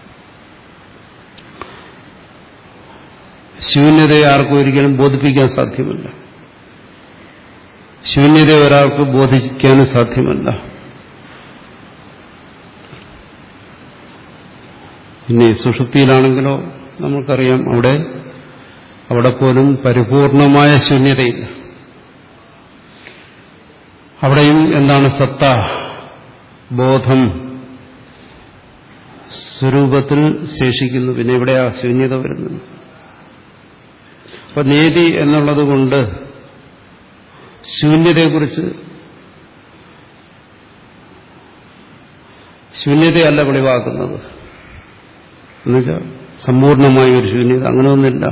ശൂന്യതയെ ആർക്കും ഒരിക്കലും ബോധിപ്പിക്കാൻ സാധ്യമല്ല ശൂന്യത ഒരാൾക്ക് ബോധിക്കാനും സാധ്യമല്ല ഇനി സുഷുപ്തിയിലാണെങ്കിലോ നമുക്കറിയാം അവിടെ അവിടെ പോലും പരിപൂർണമായ ശൂന്യതയില്ല അവിടെയും എന്താണ് സത്ത ബോധം സ്വരൂപത്തിൽ ശേഷിക്കുന്നു പിന്നെ എവിടെയാ ശൂന്യത വരുന്നത് അപ്പൊ നേതി എന്നുള്ളത് കൊണ്ട് ശൂന്യതയെക്കുറിച്ച് ശൂന്യതയല്ല വെളിവാക്കുന്നത് എന്നുവെച്ചാൽ സമ്പൂർണമായ ഒരു ശൂന്യത അങ്ങനെയൊന്നുമില്ല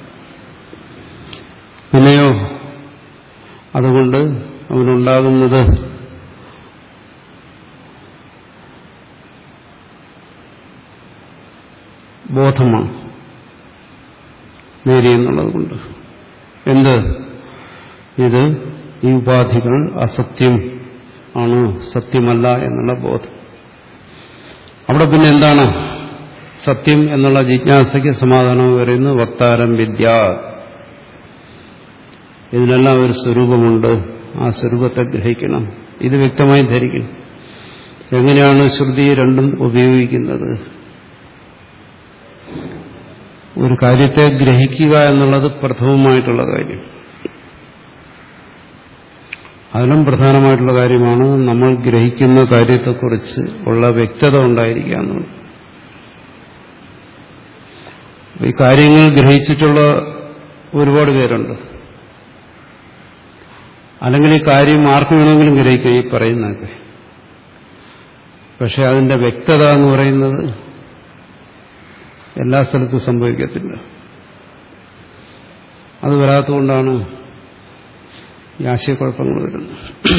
പിന്നെയോ അതുകൊണ്ട് അവനുണ്ടാകുന്നത് ബോധമാണ് നേരി എന്നുള്ളത് കൊണ്ട് എന്ത് ഇത് ഈ ഉപാധികൾ അസത്യം ആണ് സത്യമല്ല എന്നുള്ള ബോധം അവിടെ പിന്നെ എന്താണ് സത്യം എന്നുള്ള ജിജ്ഞാസയ്ക്ക് സമാധാനം പറയുന്നു വക്താരം വിദ്യ ഇതിനെല്ലാം ഒരു സ്വരൂപമുണ്ട് ആ സ്വരൂപത്തെ ഗ്രഹിക്കണം ഇത് വ്യക്തമായി ധരിക്കണം എങ്ങനെയാണ് ശ്രുതി രണ്ടും ഉപയോഗിക്കുന്നത് ഒരു കാര്യത്തെ ഗ്രഹിക്കുക എന്നുള്ളത് പ്രഥമമായിട്ടുള്ള കാര്യം അതിലും പ്രധാനമായിട്ടുള്ള കാര്യമാണ് നമ്മൾ ഗ്രഹിക്കുന്ന കാര്യത്തെക്കുറിച്ച് ഉള്ള വ്യക്തത ഉണ്ടായിരിക്കുക എന്നുള്ളത് ഈ കാര്യങ്ങൾ ഗ്രഹിച്ചിട്ടുള്ള ഒരുപാട് പേരുണ്ട് അല്ലെങ്കിൽ ഈ കാര്യം ആർക്ക് വേണമെങ്കിലും ഗ്രഹിക്കുക ഈ പറയുന്നതൊക്കെ പക്ഷെ അതിന്റെ വ്യക്തത എന്ന് പറയുന്നത് എല്ലാ സ്ഥലത്തും സംഭവിക്കത്തില്ല അത് വരാത്തതുകൊണ്ടാണ് ഈ ആശയക്കുഴപ്പങ്ങൾ വരുന്നത്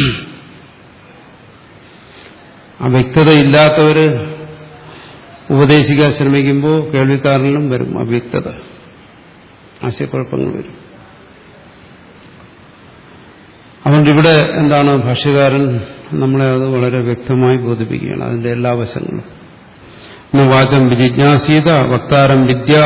ആ വ്യക്തതയില്ലാത്തവര് ഉപദേശിക്കാൻ ശ്രമിക്കുമ്പോൾ കേൾവിക്കാരനിലും വരും അവ്യക്തത ആശയക്കുഴപ്പങ്ങൾ വരും അതുകൊണ്ട് ഇവിടെ എന്താണ് ഭാഷ്യകാരൻ നമ്മളെ അത് വളരെ വ്യക്തമായി ബോധിപ്പിക്കുകയാണ് അതിന്റെ എല്ലാ വശങ്ങളും വാചം വിജിജ്ഞാസീത വക്താരം വിദ്യാ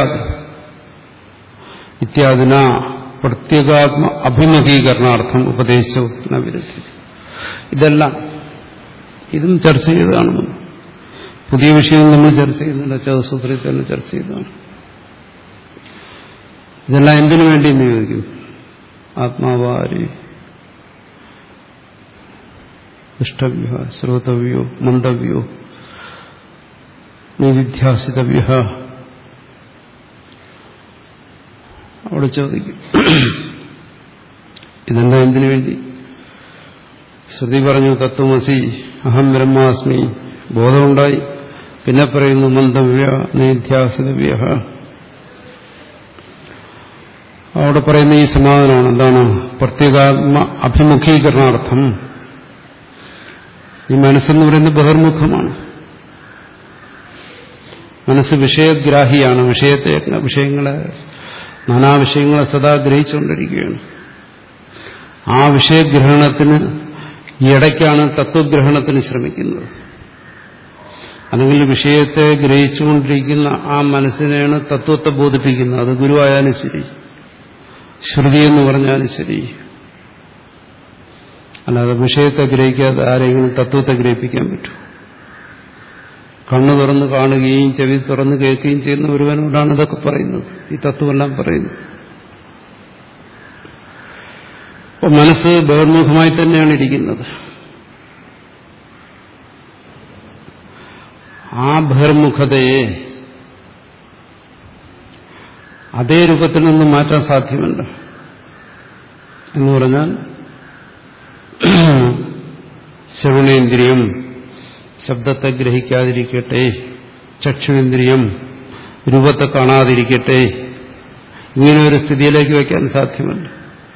ഇത്യാദിന പ്രത്യേകാത്മ അഭിമുഖീകരണാർത്ഥം ഉപദേശവും വിരുദ്ധി ഇതെല്ലാം ഇതും ചർച്ച ചെയ്തതാണ് പുതിയ വിഷയം നമ്മൾ ചർച്ച ചെയ്യുന്നില്ല ചതുസൂത്രത്തിൽ തന്നെ ചർച്ച ചെയ്തതാണ് ഇതെല്ലാം എന്തിനു വേണ്ടി എന്ന് ചോദിക്കും ആത്മാവാരി ഇഷ്ടവ്യ ശ്രോതവ്യോ മന്ദവ്യോ നിവിധ്യാസിതവ്യ അവിടെ ചോദിക്കും ഇതെന്താ എന്തിനു വേണ്ടി ശ്രുതി പറഞ്ഞു തത്വമസി അഹം ബ്രഹ്മാസ്മി ബോധമുണ്ടായി പിന്നെ പറയുന്നു മന്ദവ്യ നിധ്യാസിതവ്യ അവിടെ പറയുന്ന ഈ സമാധാനമാണ് എന്താണ് പ്രത്യേകാത്മ അഭിമുഖീകരണാർത്ഥം ഈ മനസ്സെന്ന് പറയുന്നത് ബഹിർമുഖമാണ് മനസ്സ് വിഷയഗ്രാഹിയാണ് വിഷയത്തെ വിഷയങ്ങളെ നാനാ വിഷയങ്ങളെ സദാ ഗ്രഹിച്ചുകൊണ്ടിരിക്കുകയാണ് ആ വിഷയഗ്രഹണത്തിന് ഇടയ്ക്കാണ് തത്വഗ്രഹണത്തിന് ശ്രമിക്കുന്നത് അല്ലെങ്കിൽ വിഷയത്തെ ഗ്രഹിച്ചുകൊണ്ടിരിക്കുന്ന ആ മനസ്സിനെയാണ് തത്വത്തെ ബോധിപ്പിക്കുന്നത് അത് ഗുരുവായാലും ശരി ശ്രുതി എന്ന് പറഞ്ഞാലും ശരി അല്ലാതെ വിഷയത്തെ ഗ്രഹിക്കാതെ ആരെങ്കിലും തത്വത്തെ ഗ്രഹിപ്പിക്കാൻ പറ്റും കണ്ണു തുറന്ന് കാണുകയും ചെവി തുറന്ന് കേൾക്കുകയും ചെയ്യുന്ന ഒരുവനോടാണ് ഇതൊക്കെ പറയുന്നത് ഈ തത്വമെല്ലാം പറയുന്നത് അപ്പോൾ മനസ്സ് ബഹിർമുഖമായി തന്നെയാണ് ഇരിക്കുന്നത് ആ ബഹിർമുഖതയെ അതേ രൂപത്തിൽ നിന്ന് മാറ്റാൻ സാധ്യമല്ല എന്ന് പറഞ്ഞാൽ ശ്രവണേന്ദ്രിയം ശബ്ദത്തെ ഗ്രഹിക്കാതിരിക്കട്ടെ ചക്ഷുവേന്ദ്രിയം രൂപത്തെ കാണാതിരിക്കട്ടെ ഇങ്ങനെ ഒരു സ്ഥിതിയിലേക്ക് വയ്ക്കാൻ സാധ്യമല്ല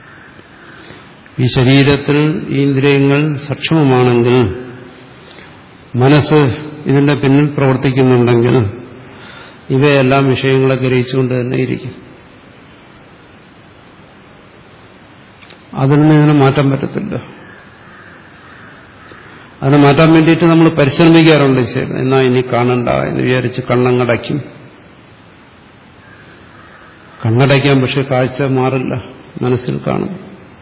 ഈ ശരീരത്തിൽ ഈ ഇന്ദ്രിയങ്ങൾ സക്ഷമമാണെങ്കിൽ മനസ്സ് ഇതിന്റെ പിന്നിൽ പ്രവർത്തിക്കുന്നുണ്ടെങ്കിൽ ഇവയെല്ലാം വിഷയങ്ങളെ ഗ്രഹിച്ചുകൊണ്ട് തന്നെ ഇരിക്കും അതിൽ നിന്ന് ഇതിനെ മാറ്റാൻ പറ്റത്തില്ല അതിനെ മാറ്റാൻ വേണ്ടിയിട്ട് നമ്മൾ പരിശ്രമിക്കാറുണ്ട് ശരി എന്നാ ഇനി കാണണ്ട എന്ന് വിചാരിച്ച് കണ്ണങ്ങടയ്ക്കും കണ്ണടയ്ക്കാൻ പക്ഷെ കാഴ്ച മാറില്ല മനസ്സിൽ കാണും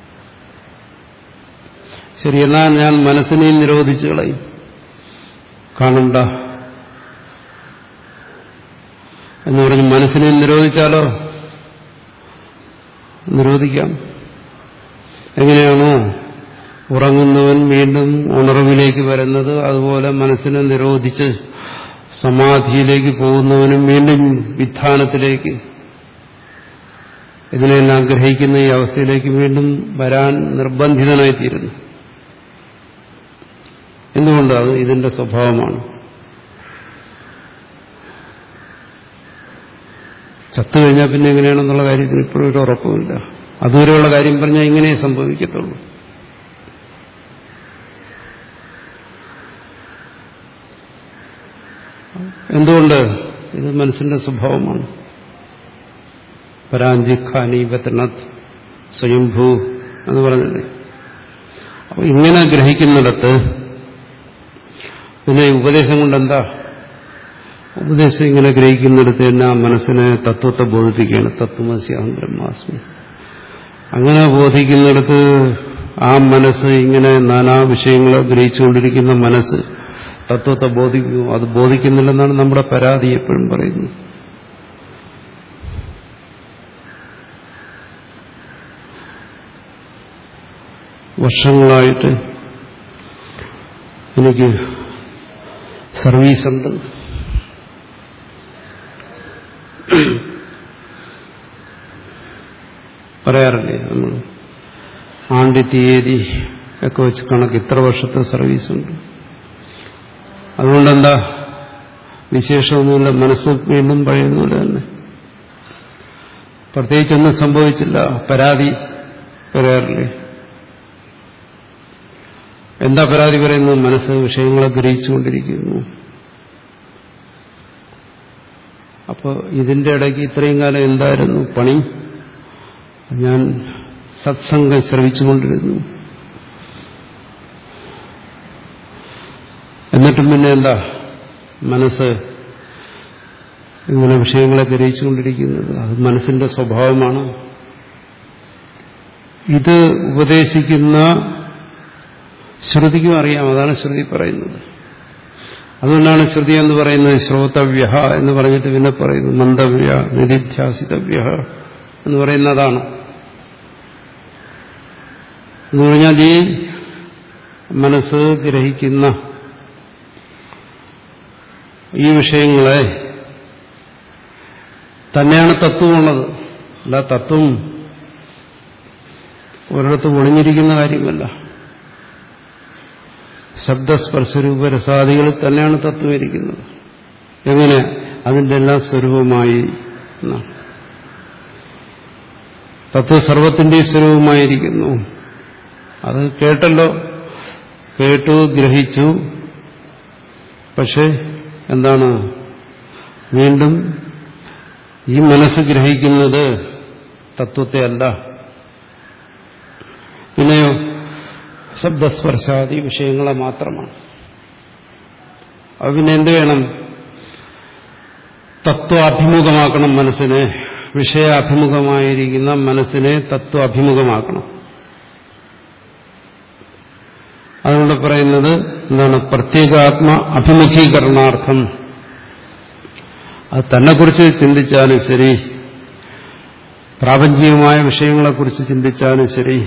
ശരി എന്നാൽ ഞാൻ മനസ്സിനെയും നിരോധിച്ചു കളയും കാണണ്ട എന്ന് പറഞ്ഞ് മനസ്സിനെ നിരോധിച്ചാലോ നിരോധിക്കാം എങ്ങനെയാണോ ഉറങ്ങുന്നവൻ വീണ്ടും ഉണർവിലേക്ക് വരുന്നത് അതുപോലെ മനസ്സിനെ നിരോധിച്ച് സമാധിയിലേക്ക് പോകുന്നവനും വീണ്ടും വിധാനത്തിലേക്ക് ഇതിനെല്ലാം ഗ്രഹിക്കുന്ന ഈ അവസ്ഥയിലേക്ക് വീണ്ടും വരാൻ നിർബന്ധിതനായിത്തീരുന്നു എന്തുകൊണ്ട് അത് ഇതിന്റെ സ്വഭാവമാണ് ചത്തുകഴിഞ്ഞാൽ പിന്നെ എങ്ങനെയാണെന്നുള്ള കാര്യത്തിന് ഇപ്പോഴും ഒരു ഉറപ്പുമില്ല അതുവരെയുള്ള കാര്യം പറഞ്ഞാൽ ഇങ്ങനെ സംഭവിക്കത്തുള്ളൂ എന്തുകൊണ്ട് ഇത് മനസ്സിന്റെ സ്വഭാവമാണ് പരാഞ്ചിഖാനി ബത്നത് സ്വയംഭൂ എന്ന് പറഞ്ഞില്ലേ അപ്പൊ ഇങ്ങനെ ഗ്രഹിക്കുന്നിടത്ത് പിന്നെ ഈ ഉപദേശം കൊണ്ട് എന്താ ഉപദേശം ഇങ്ങനെ ഗ്രഹിക്കുന്നിടത്ത് തന്നെ ആ മനസ്സിനെ തത്വത്തെ ബോധിപ്പിക്കുകയാണ് തത്വമസി അഹം ബ്രഹ്മാസ്മി അങ്ങനെ ബോധിക്കുന്നിടത്ത് ആ മനസ്സ് ഇങ്ങനെ നാനാ വിഷയങ്ങളെ ഗ്രഹിച്ചുകൊണ്ടിരിക്കുന്ന മനസ്സ് തത്വത്തെ ബോധിക്കുന്നു അത് ബോധിക്കുന്നില്ലെന്നാണ് നമ്മുടെ പരാതി എപ്പോഴും പറയുന്നത് വർഷങ്ങളായിട്ട് എനിക്ക് സർവീസുണ്ട് പറയാറില്ലേ നമ്മൾ ആണ്ടി തീയതി ഒക്കെ വെച്ച് കണക്ക് ഇത്ര വർഷത്തെ സർവീസുണ്ട് അതുകൊണ്ടെന്താ വിശേഷമൊന്നുമില്ല മനസ്സ് വീണ്ടും പഴയതുപോലെ തന്നെ പ്രത്യേകിച്ചൊന്നും സംഭവിച്ചില്ല പരാതി പറയാറില്ലേ എന്താ പരാതി പറയുന്നത് മനസ്സ് വിഷയങ്ങളെ ഗ്രഹിച്ചുകൊണ്ടിരിക്കുന്നു അപ്പോൾ ഇതിന്റെ ഇടയ്ക്ക് ഇത്രയും കാലം എന്തായിരുന്നു പണി ഞാൻ സത്സംഗം ശ്രവിച്ചുകൊണ്ടിരുന്നു എന്നിട്ടും പിന്നെ എന്താ മനസ്സ് ഇങ്ങനെ വിഷയങ്ങളെ ഗ്രഹിച്ചുകൊണ്ടിരിക്കുന്നത് അത് മനസ്സിന്റെ സ്വഭാവമാണ് ഇത് ഉപദേശിക്കുന്ന ശ്രുതിക്കും അറിയാം അതാണ് ശ്രുതി പറയുന്നത് അതുകൊണ്ടാണ് ശ്രുതി എന്ന് പറയുന്നത് ശ്രോതവ്യ എന്ന് പറഞ്ഞിട്ട് പിന്നെ പറയുന്നു മന്ദവ്യ നിരിധ്യാസിതവ്യ എന്ന് പറയുന്നതാണ് എന്ന് പറഞ്ഞാൽ ഈ മനസ്സ് ഗ്രഹിക്കുന്ന ഈ വിഷയങ്ങളെ തന്നെയാണ് തത്വമുള്ളത് അല്ല തത്വം ഒരിടത്ത് ഒളിഞ്ഞിരിക്കുന്ന കാര്യമല്ല ശബ്ദസ്പർശരൂപ രസാദികളിൽ തന്നെയാണ് തത്വം ഇരിക്കുന്നത് എങ്ങനെ അതിൻ്റെ എല്ലാം സ്വരൂപമായി എന്നാണ് തത്വ സർവത്തിൻ്റെയും സ്വരൂപമായിരിക്കുന്നു അത് കേട്ടല്ലോ കേട്ടു ഗ്രഹിച്ചു പക്ഷെ എന്താണ് വീണ്ടും ഈ മനസ്സ് ഗ്രഹിക്കുന്നത് തത്വത്തെ അല്ല പിന്നെയോ ശബ്ദസ്പർശാദി വിഷയങ്ങളെ മാത്രമാണ് അത് പിന്നെ എന്ത് വേണം തത്വാഭിമുഖമാക്കണം മനസ്സിനെ വിഷയാഭിമുഖമായിരിക്കുന്ന മനസ്സിനെ തത്വാഭിമുഖമാക്കണം അതുകൊണ്ട് പറയുന്നത് എന്താണ് പ്രത്യേകാത്മ അഭിമുഖീകരണാർത്ഥം അത് തന്നെക്കുറിച്ച് ചിന്തിച്ചാലും ശരി പ്രാപഞ്ചികമായ വിഷയങ്ങളെക്കുറിച്ച് ചിന്തിച്ചാലും ശരി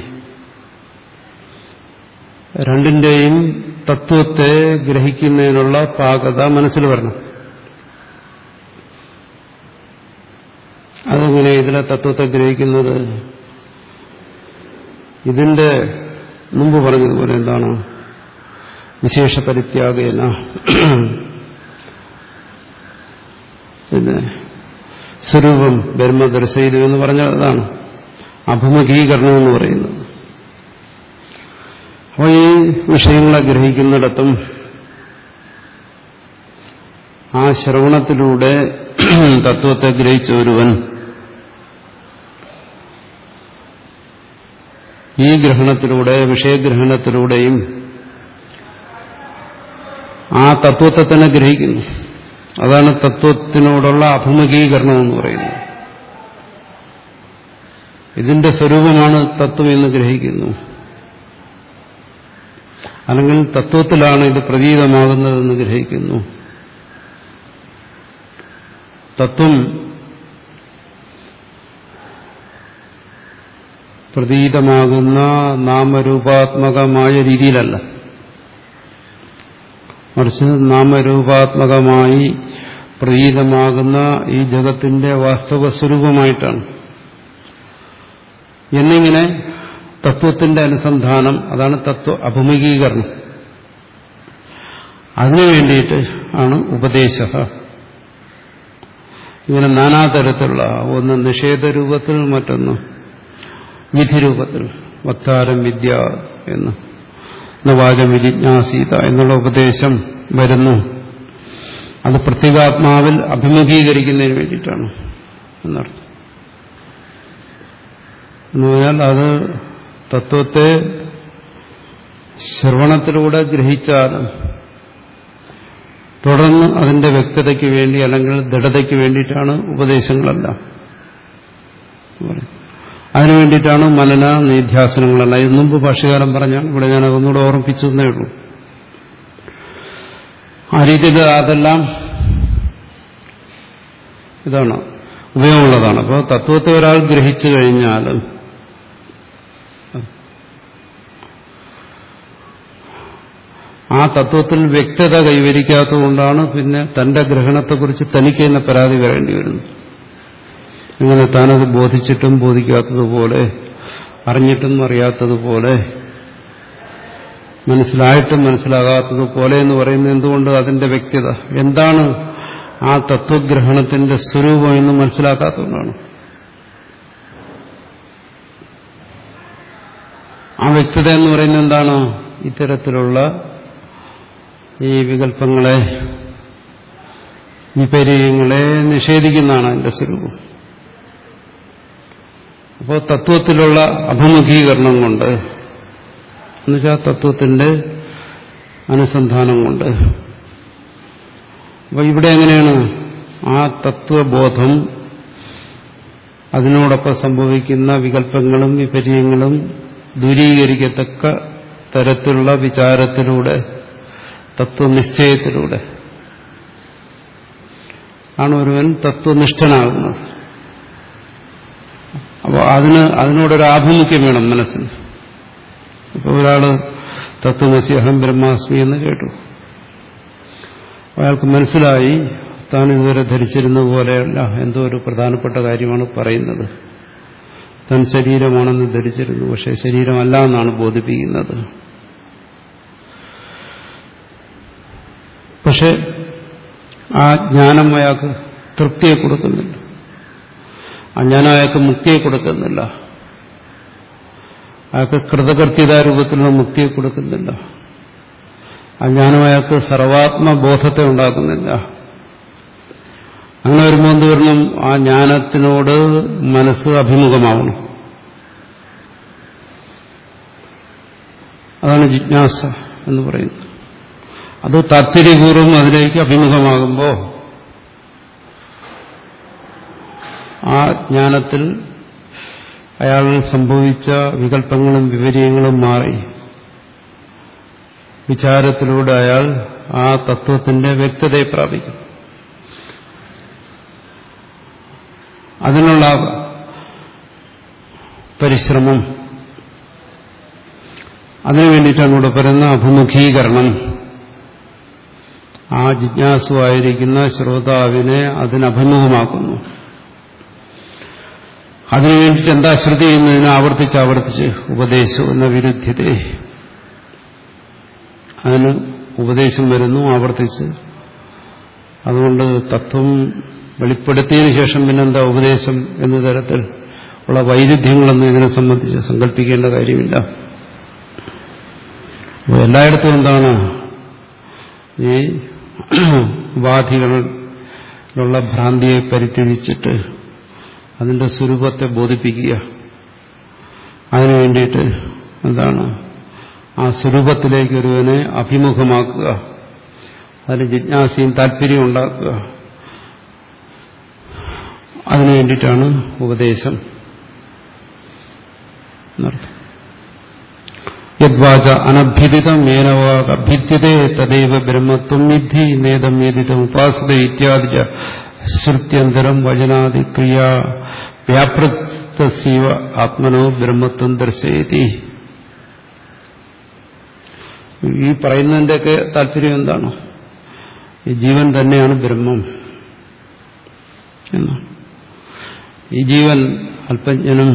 രണ്ടിന്റെയും തത്വത്തെ ഗ്രഹിക്കുന്നതിനുള്ള പാകത മനസ്സിൽ വരണം അതെങ്ങനെ ഇതിലെ തത്വത്തെ ഗ്രഹിക്കുന്നത് ഇതിന്റെ മുമ്പ് പറഞ്ഞതുപോലെ എന്താണ് വിശേഷ പരിത്യാഗേന പിന്നെ സ്വരൂപം ബ്രഹ്മദർശയിതു എന്ന് പറഞ്ഞാൽ അതാണ് അഭിമുഖീകരണം എന്ന് പറയുന്നത് അപ്പോൾ ഈ വിഷയങ്ങളെ ഗ്രഹിക്കുന്നിടത്തും ആ ശ്രവണത്തിലൂടെ തത്വത്തെ ഗ്രഹിച്ച ഒരുവൻ ഈ ഗ്രഹണത്തിലൂടെ വിഷയഗ്രഹണത്തിലൂടെയും ആ തത്വത്തെ തന്നെ ഗ്രഹിക്കുന്നു അതാണ് തത്വത്തിനോടുള്ള അഭിമുഖീകരണം എന്ന് പറയുന്നത് ഇതിന്റെ സ്വരൂപമാണ് തത്വം എന്ന് ഗ്രഹിക്കുന്നു അല്ലെങ്കിൽ തത്വത്തിലാണ് ഇത് പ്രതീതമാകുന്നതെന്ന് ഗ്രഹിക്കുന്നു തത്വം പ്രതീതമാകുന്ന നാമരൂപാത്മകമായ രീതിയിലല്ല മറിച്ച് നാമരൂപാത്മകമായി പ്രതീതമാകുന്ന ഈ ജഗത്തിന്റെ വാസ്തവ സ്വരൂപമായിട്ടാണ് എന്നിങ്ങനെ തത്വത്തിന്റെ അനുസന്ധാനം അതാണ് തത്വ അഭിമുഖീകരണം അതിനു വേണ്ടിയിട്ട് ആണ് ഉപദേശ ഇങ്ങനെ നാനാതരത്തിലുള്ള ഒന്ന് നിഷേധരൂപത്തിൽ മറ്റൊന്ന് വിധിരൂപത്തിൽ വക്താരം വിദ്യ എന്ന് നവാചം വിജിജ്ഞാസീത എന്നുള്ള ഉപദേശം വരുന്നു അത് പ്രത്യേകാത്മാവിൽ അഭിമുഖീകരിക്കുന്നതിന് വേണ്ടിയിട്ടാണ് എന്നർത്ഥം എന്ന് പറഞ്ഞാൽ അത് തത്വത്തെ ശ്രവണത്തിലൂടെ ഗ്രഹിച്ചാലും തുടർന്ന് അതിന്റെ വ്യക്തതയ്ക്ക് വേണ്ടി അല്ലെങ്കിൽ ദൃഢതയ്ക്ക് വേണ്ടിയിട്ടാണ് ഉപദേശങ്ങളെല്ലാം അതിനു വേണ്ടിയിട്ടാണ് മനന നിധ്യാസനങ്ങളെല്ലാം ഇത് മുമ്പ് ഭാഷ്യകാലം പറഞ്ഞാണ് ഇവിടെ ഞാൻ അതൊന്നുകൂടെ ഓർമ്മിപ്പിച്ചു എന്നേ ഉള്ളൂ ആ രീതിയിൽ അതെല്ലാം ഇതാണ് ഉപയോഗമുള്ളതാണ് അപ്പോൾ തത്വത്തെ ഒരാൾ ഗ്രഹിച്ചു കഴിഞ്ഞാൽ ആ തത്വത്തിൽ വ്യക്തത കൈവരിക്കാത്തതുകൊണ്ടാണ് പിന്നെ തന്റെ ഗ്രഹണത്തെക്കുറിച്ച് തനിക്ക് തന്നെ പരാതി വരേണ്ടി വരുന്നത് ഇങ്ങനെ താനത് ബോധിച്ചിട്ടും ബോധിക്കാത്തതുപോലെ അറിഞ്ഞിട്ടും അറിയാത്തതുപോലെ മനസ്സിലായിട്ടും മനസ്സിലാകാത്തതുപോലെ എന്ന് പറയുന്നത് എന്തുകൊണ്ട് അതിന്റെ വ്യക്തത എന്താണ് ആ തത്വഗ്രഹണത്തിന്റെ സ്വരൂപം എന്ന് മനസ്സിലാക്കാത്തതുകൊണ്ടാണ് ആ വ്യക്തത എന്ന് പറയുന്നത് എന്താണ് ഇത്തരത്തിലുള്ള ഈ വികല്പങ്ങളെ വിപര്യങ്ങളെ നിഷേധിക്കുന്നതാണ് അതിന്റെ സ്വരൂപം അപ്പോൾ തത്വത്തിലുള്ള അഭിമുഖീകരണം കൊണ്ട് എന്നുവെച്ചാൽ തത്വത്തിന്റെ അനുസന്ധാനം കൊണ്ട് അപ്പോൾ ഇവിടെ എങ്ങനെയാണ് ആ തത്വബോധം അതിനോടൊപ്പം സംഭവിക്കുന്ന വികല്പങ്ങളും വിപര്യങ്ങളും ദൂരീകരിക്കത്തക്ക തരത്തിലുള്ള വിചാരത്തിലൂടെ തത്വനിശ്ചയത്തിലൂടെ ആണ് ഒരുവൻ തത്വനിഷ്ഠനാകുന്നത് അപ്പോൾ അതിന് അതിനോടൊരു ആഭിമുഖ്യം വേണം മനസ്സിന് ഇപ്പോൾ ഒരാൾ തത്വമസി അഹം ബ്രഹ്മാസ്മി എന്ന് കേട്ടു അയാൾക്ക് മനസ്സിലായി താൻ ഇതുവരെ ധരിച്ചിരുന്ന പോലെയല്ല എന്തോ ഒരു പ്രധാനപ്പെട്ട കാര്യമാണ് പറയുന്നത് താൻ ശരീരമാണെന്ന് ധരിച്ചിരുന്നു പക്ഷെ ശരീരമല്ല എന്നാണ് ബോധിപ്പിക്കുന്നത് പക്ഷെ ആ ജ്ഞാനം അയാൾക്ക് തൃപ്തിയെ കൊടുക്കുന്നില്ല ആ ജ്ഞാനം അയാൾക്ക് മുക്തിയെ കൊടുക്കുന്നില്ല അയാൾക്ക് കൃതകൃത്യത രൂപത്തിലുള്ള മുക്തിയെ കൊടുക്കുന്നില്ല ആ ജ്ഞാനം അയാൾക്ക് സർവാത്മബോധത്തെ ഉണ്ടാക്കുന്നില്ല അങ്ങനെ വരുമ്പോൾ എന്ത് വരണം ആ ജ്ഞാനത്തിനോട് മനസ്സ് അഭിമുഖമാവണം അതാണ് ജിജ്ഞാസ എന്ന് പറയുന്നത് അത് താത്പര്യപൂർവ്വം അതിലേക്ക് അഭിമുഖമാകുമ്പോൾ ആ ജ്ഞാനത്തിൽ അയാളിൽ സംഭവിച്ച വികല്പങ്ങളും വിപര്യങ്ങളും മാറി വിചാരത്തിലൂടെ അയാൾ ആ തത്വത്തിന്റെ വ്യക്തതയെ പ്രാപിക്കും അതിനുള്ള പരിശ്രമം അതിനു വേണ്ടിയിട്ടാണ് ഇവിടെ പറയുന്ന അഭിമുഖീകരണം ആ ജിജ്ഞാസുവായിരിക്കുന്ന ശ്രോതാവിനെ അതിനഭിമുഖമാക്കുന്നു അതിനു വേണ്ടിയിട്ട് എന്താ ശ്രുതി ചെയ്യുന്നതിന് ആവർത്തിച്ച് ആവർത്തിച്ച് ഉപദേശം എന്ന വിരുദ്ധ്യത അതിന് ഉപദേശം വരുന്നു ആവർത്തിച്ച് അതുകൊണ്ട് തത്വം വെളിപ്പെടുത്തിയതിനു ശേഷം പിന്നെന്താ ഉപദേശം എന്ന തരത്തിൽ ഉള്ള വൈരുദ്ധ്യങ്ങളൊന്നും ഇതിനെ സംബന്ധിച്ച് സങ്കല്പിക്കേണ്ട കാര്യമില്ല അപ്പോൾ എല്ലായിടത്തും എന്താണ് ഈ ഉപാധികളിലുള്ള ഭ്രാന്തിയെ പരിത്യജിച്ചിട്ട് അതിന്റെ സ്വരൂപത്തെ ബോധിപ്പിക്കുക അതിനു വേണ്ടിയിട്ട് എന്താണ് ആ സ്വരൂപത്തിലേക്ക് ഒരുവനെ അഭിമുഖമാക്കുക അതിന് ജിജ്ഞാസയും താല്പര്യവും ഉണ്ടാക്കുക അതിനു വേണ്ടിയിട്ടാണ് ഉപദേശം എന്നർത്ഥം യദ്വാച അനഭ്യുതിതം ഏനവാക അഭ്യുദ്യതേ തദൈവ ബ്രഹ്മത്വം വിദ്ധി നേതം വേദിതം ഉപാസത ഇത്യാദി ശ്രുത്യന്തരം വചനാദി ക്രിയ വ്യാപൃതസീവ ആത്മനോ ബ്രഹ്മത്വം ദർശയതി ഈ പറയുന്നതിൻ്റെയൊക്കെ താല്പര്യം എന്താണ് ഈ ജീവൻ തന്നെയാണ് ബ്രഹ്മം എന്നാണ് ഈ ജീവൻ അല്പജ്ഞനും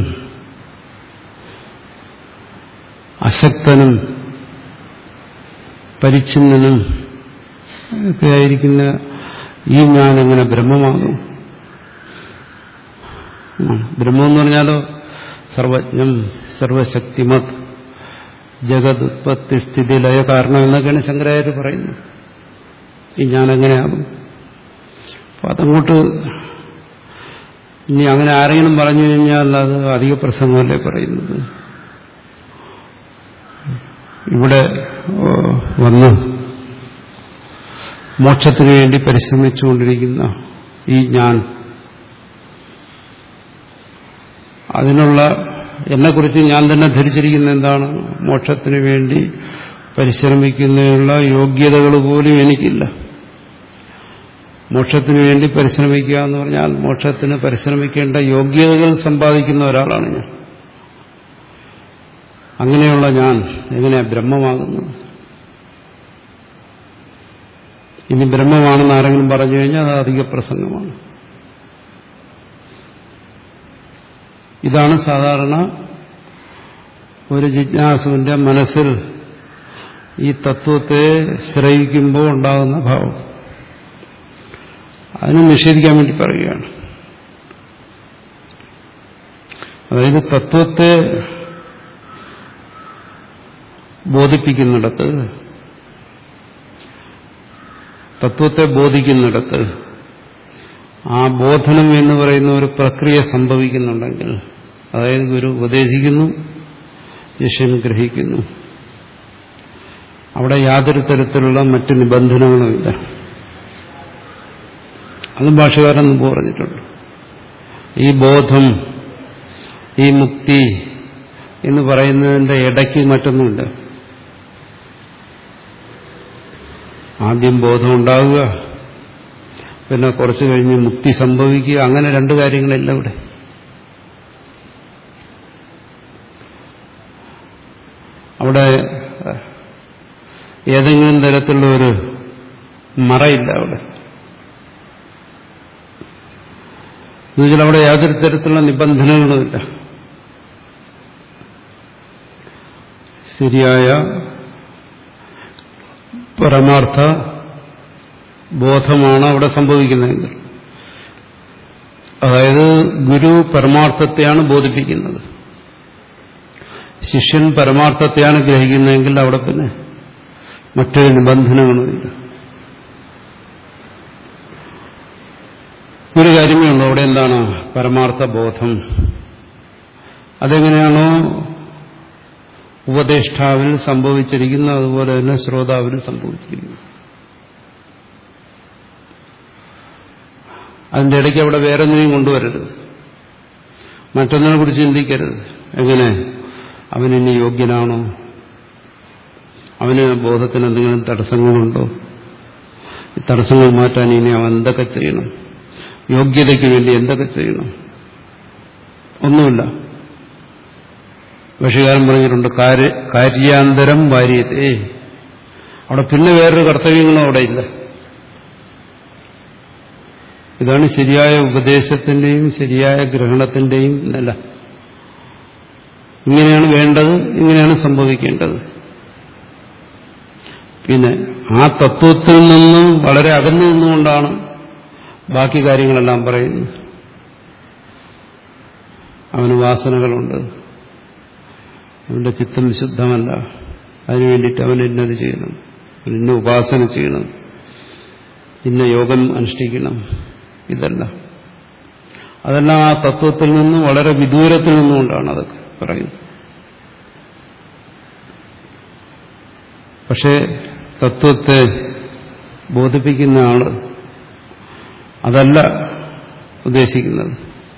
അശക്തനും പരിച്ഛിന്നനും ഒക്കെ ആയിരിക്കുന്ന ഈ ഞാൻ എങ്ങനെ ബ്രഹ്മമാകും ബ്രഹ്മം എന്ന് പറഞ്ഞാലോ സർവജ്ഞം സർവശക്തിമത് ജഗത് ഉത്പത്തി സ്ഥിതി ലയ കാരണം എന്നൊക്കെയാണ് ശങ്കരാചാര്യ പറയുന്നത് ഈ ഞാൻ എങ്ങനെയാകും അപ്പൊ അതങ്ങോട്ട് ഇനി അങ്ങനെ ആരെങ്കിലും പറഞ്ഞു കഴിഞ്ഞാൽ അത് അധിക പ്രസംഗമല്ലേ പറയുന്നത് ഇവിടെ വന്ന് മോക്ഷത്തിനു വേണ്ടി പരിശ്രമിച്ചുകൊണ്ടിരിക്കുന്ന ഈ ഞാൻ അതിനുള്ള എന്നെക്കുറിച്ച് ഞാൻ തന്നെ ധരിച്ചിരിക്കുന്ന എന്താണ് മോക്ഷത്തിനു വേണ്ടി പരിശ്രമിക്കുന്നതിനുള്ള യോഗ്യതകൾ പോലും എനിക്കില്ല മോക്ഷത്തിനു വേണ്ടി പരിശ്രമിക്കുക എന്ന് പറഞ്ഞാൽ മോക്ഷത്തിന് പരിശ്രമിക്കേണ്ട യോഗ്യതകൾ സമ്പാദിക്കുന്ന ഒരാളാണ് ഞാൻ അങ്ങനെയുള്ള ഞാൻ എങ്ങനെയാ ബ്രഹ്മമാകുന്നത് ഇനി ബ്രഹ്മമാണെന്ന് ആരെങ്കിലും പറഞ്ഞു കഴിഞ്ഞാൽ അത് അധിക പ്രസംഗമാണ് ഇതാണ് സാധാരണ ഒരു ജിജ്ഞാസുവിന്റെ മനസ്സിൽ ഈ തത്വത്തെ ശ്രയിക്കുമ്പോൾ ഉണ്ടാകുന്ന ഭാവം അതിനെ നിഷേധിക്കാൻ വേണ്ടി പറയുകയാണ് അതായത് തത്വത്തെ ബോധിപ്പിക്കുന്നിടത്ത് തത്വത്തെ ബോധിക്കുന്നിടത്ത് ആ ബോധനം എന്ന് പറയുന്ന ഒരു പ്രക്രിയ സംഭവിക്കുന്നുണ്ടെങ്കിൽ അതായത് ഗുരു ഉപദേശിക്കുന്നു ശിഷ്യൻ ഗ്രഹിക്കുന്നു അവിടെ യാതൊരു തരത്തിലുള്ള മറ്റ് നിബന്ധനകളുമില്ല അതും ഭാഷകാരൻ മുമ്പ് പറഞ്ഞിട്ടുണ്ട് ഈ ബോധം ഈ മുക്തി എന്ന് പറയുന്നതിന്റെ ഇടയ്ക്ക് മറ്റൊന്നുമില്ല ആദ്യം ബോധം ഉണ്ടാവുക പിന്നെ കുറച്ചു കഴിഞ്ഞ് മുക്തി സംഭവിക്കുക അങ്ങനെ രണ്ട് കാര്യങ്ങളില്ല ഇവിടെ അവിടെ ഏതെങ്കിലും തരത്തിലുള്ള ഒരു മറയില്ല അവിടെ എന്നുവെച്ചാൽ അവിടെ യാതൊരു തരത്തിലുള്ള നിബന്ധനകളുമില്ല ശരിയായ പരമാർത്ഥ ബോധമാണ് അവിടെ സംഭവിക്കുന്നതെങ്കിൽ അതായത് ഗുരു പരമാർത്ഥത്തെയാണ് ബോധിപ്പിക്കുന്നത് ശിഷ്യൻ പരമാർത്ഥത്തെയാണ് ഗ്രഹിക്കുന്നതെങ്കിൽ അവിടെ പിന്നെ മറ്റൊരു നിബന്ധനകളുമില്ല ഒരു കാര്യമേ ഉള്ളൂ അവിടെ എന്താണ് പരമാർത്ഥ ബോധം അതെങ്ങനെയാണോ ഉപദേഷ്ടാവിൽ സംഭവിച്ചിരിക്കുന്നത് അതുപോലെ തന്നെ ശ്രോതാവിൽ സംഭവിച്ചിരിക്കുന്നു അതിന്റെ ഇടയ്ക്ക് അവിടെ വേറെ ഒന്നിനെയും കൊണ്ടുവരരുത് മറ്റൊന്നിനെ കുറിച്ച് ചിന്തിക്കരുത് എങ്ങനെ അവനിനി യോഗ്യനാണോ അവന് ബോധത്തിന് എന്തെങ്കിലും തടസ്സങ്ങളുണ്ടോ ഈ തടസ്സങ്ങൾ മാറ്റാൻ ഇനി അവൻ എന്തൊക്കെ ചെയ്യണം യോഗ്യതയ്ക്ക് വേണ്ടി എന്തൊക്കെ ചെയ്യണം ഒന്നുമില്ല ഭക്ഷ്യകാരൻ പറഞ്ഞിട്ടുണ്ട് കാര്യാന്തരം വാര്യത്തെ അവിടെ പിന്നെ വേറൊരു കർത്തവ്യങ്ങളും അവിടെ ഇല്ല ഇതാണ് ശരിയായ ഉപദേശത്തിന്റെയും ശരിയായ ഗ്രഹണത്തിന്റെയും നില ഇങ്ങനെയാണ് വേണ്ടത് ഇങ്ങനെയാണ് സംഭവിക്കേണ്ടത് പിന്നെ ആ തത്വത്തിൽ നിന്നും വളരെ അകന്നു നിന്നുകൊണ്ടാണ് ബാക്കി കാര്യങ്ങളെല്ലാം പറയുന്നത് അവന് വാസനകളുണ്ട് അവന്റെ ചിത്തം വിശുദ്ധമല്ല അതിനു വേണ്ടിയിട്ട് അവൻ ഇന്നത് ചെയ്യണം അവൻ ഇന്ന ഉപാസന ചെയ്യണം ഇന്ന യോഗം അനുഷ്ഠിക്കണം ഇതല്ല അതെല്ലാം ആ തത്വത്തിൽ നിന്നും വളരെ വിദൂരത്തിൽ നിന്നുകൊണ്ടാണ് അതൊക്കെ പറയുന്നത് പക്ഷേ തത്വത്തെ ബോധിപ്പിക്കുന്ന ആള് അതല്ല ഉദ്ദേശിക്കുന്നത്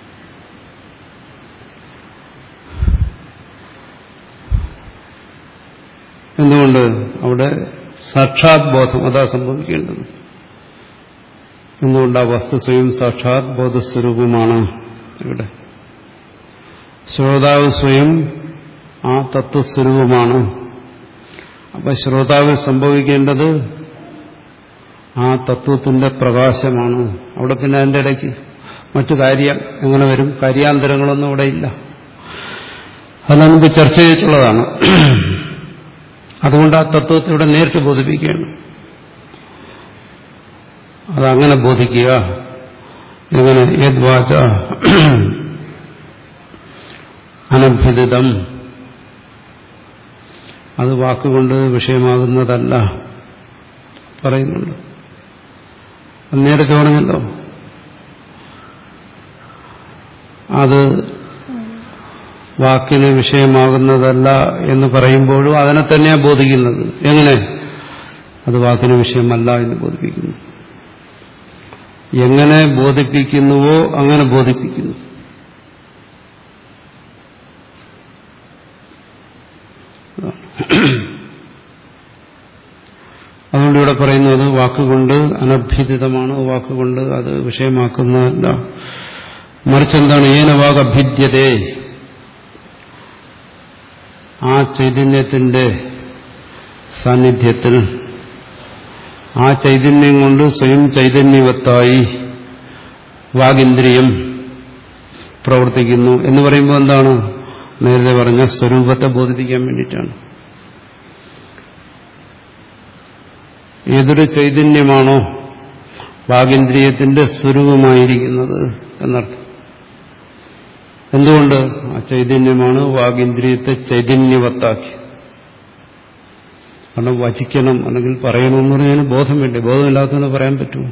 എന്തുകൊണ്ട് അവിടെ സാക്ഷാത് ബോധം അതാ സംഭവിക്കേണ്ടത് എന്തുകൊണ്ട് ആ വസ്തു സ്വയം സാക്ഷാത് ബോധസ്വരൂപമാണ് ഇവിടെ ശ്രോതാവ് സ്വയം ആ തത്വസ്വരൂപമാണ് അപ്പൊ ശ്രോതാവ് സംഭവിക്കേണ്ടത് ആ തത്വത്തിന്റെ പ്രകാശമാണ് അവിടെ പിന്നെ അതിൻ്റെ ഇടയ്ക്ക് മറ്റു കാര്യം എങ്ങനെ വരും കാര്യാന്തരങ്ങളൊന്നും അവിടെ ഇല്ല അത് നമുക്ക് ചർച്ച ചെയ്തിട്ടുള്ളതാണ് അതുകൊണ്ട് ആ തത്വത്തെ ഇവിടെ നേരിട്ട് ബോധിപ്പിക്കുകയാണ് അതങ്ങനെ ബോധിക്കുക എങ്ങനെ യദ്വാച അനഭ്യതിതം അത് വാക്കുകൊണ്ട് വിഷയമാകുന്നതല്ല പറയുന്നുണ്ട് നേരത്തെ പറഞ്ഞല്ലോ അത് വാക്കിന് വിഷയമാകുന്നതല്ല എന്ന് പറയുമ്പോഴും അതിനെ തന്നെയാണ് ബോധിക്കുന്നത് എങ്ങനെ അത് വാക്കിന് വിഷയമല്ല എന്ന് ബോധിപ്പിക്കുന്നു എങ്ങനെ ബോധിപ്പിക്കുന്നുവോ അങ്ങനെ ബോധിപ്പിക്കുന്നു അതുകൊണ്ട് ഇവിടെ പറയുന്നത് വാക്കുകൊണ്ട് അനഭ്യതിതമാണ് വാക്കുകൊണ്ട് അത് വിഷയമാക്കുന്നതല്ല മറിച്ച് എന്താണ് ഏന വാഗഭിദ്യതേ ആ ചൈതന്യത്തിന്റെ സാന്നിധ്യത്തിൽ ആ ചൈതന്യം കൊണ്ട് സ്വയം ചൈതന്യവത്തായി വാഗിന്ദ്രിയം പ്രവർത്തിക്കുന്നു എന്ന് പറയുമ്പോൾ എന്താണ് നേരത്തെ പറഞ്ഞ സ്വരൂപത്തെ ബോധിപ്പിക്കാൻ വേണ്ടിയിട്ടാണ് ഏതൊരു ചൈതന്യമാണോ വാഗിന്ദ്രിയത്തിന്റെ സ്വരൂപമായിരിക്കുന്നത് എന്നർത്ഥം എന്തുകൊണ്ട് ആ ചൈതന്യമാണ് വാഗിന്ദ്രിയത്തെ ചൈതന്യവത്താക്കി കാരണം വചിക്കണം അല്ലെങ്കിൽ പറയണമെന്ന് പറഞ്ഞാൽ ബോധം വേണ്ടേ ബോധമില്ലാത്തതിന് പറയാൻ പറ്റുമോ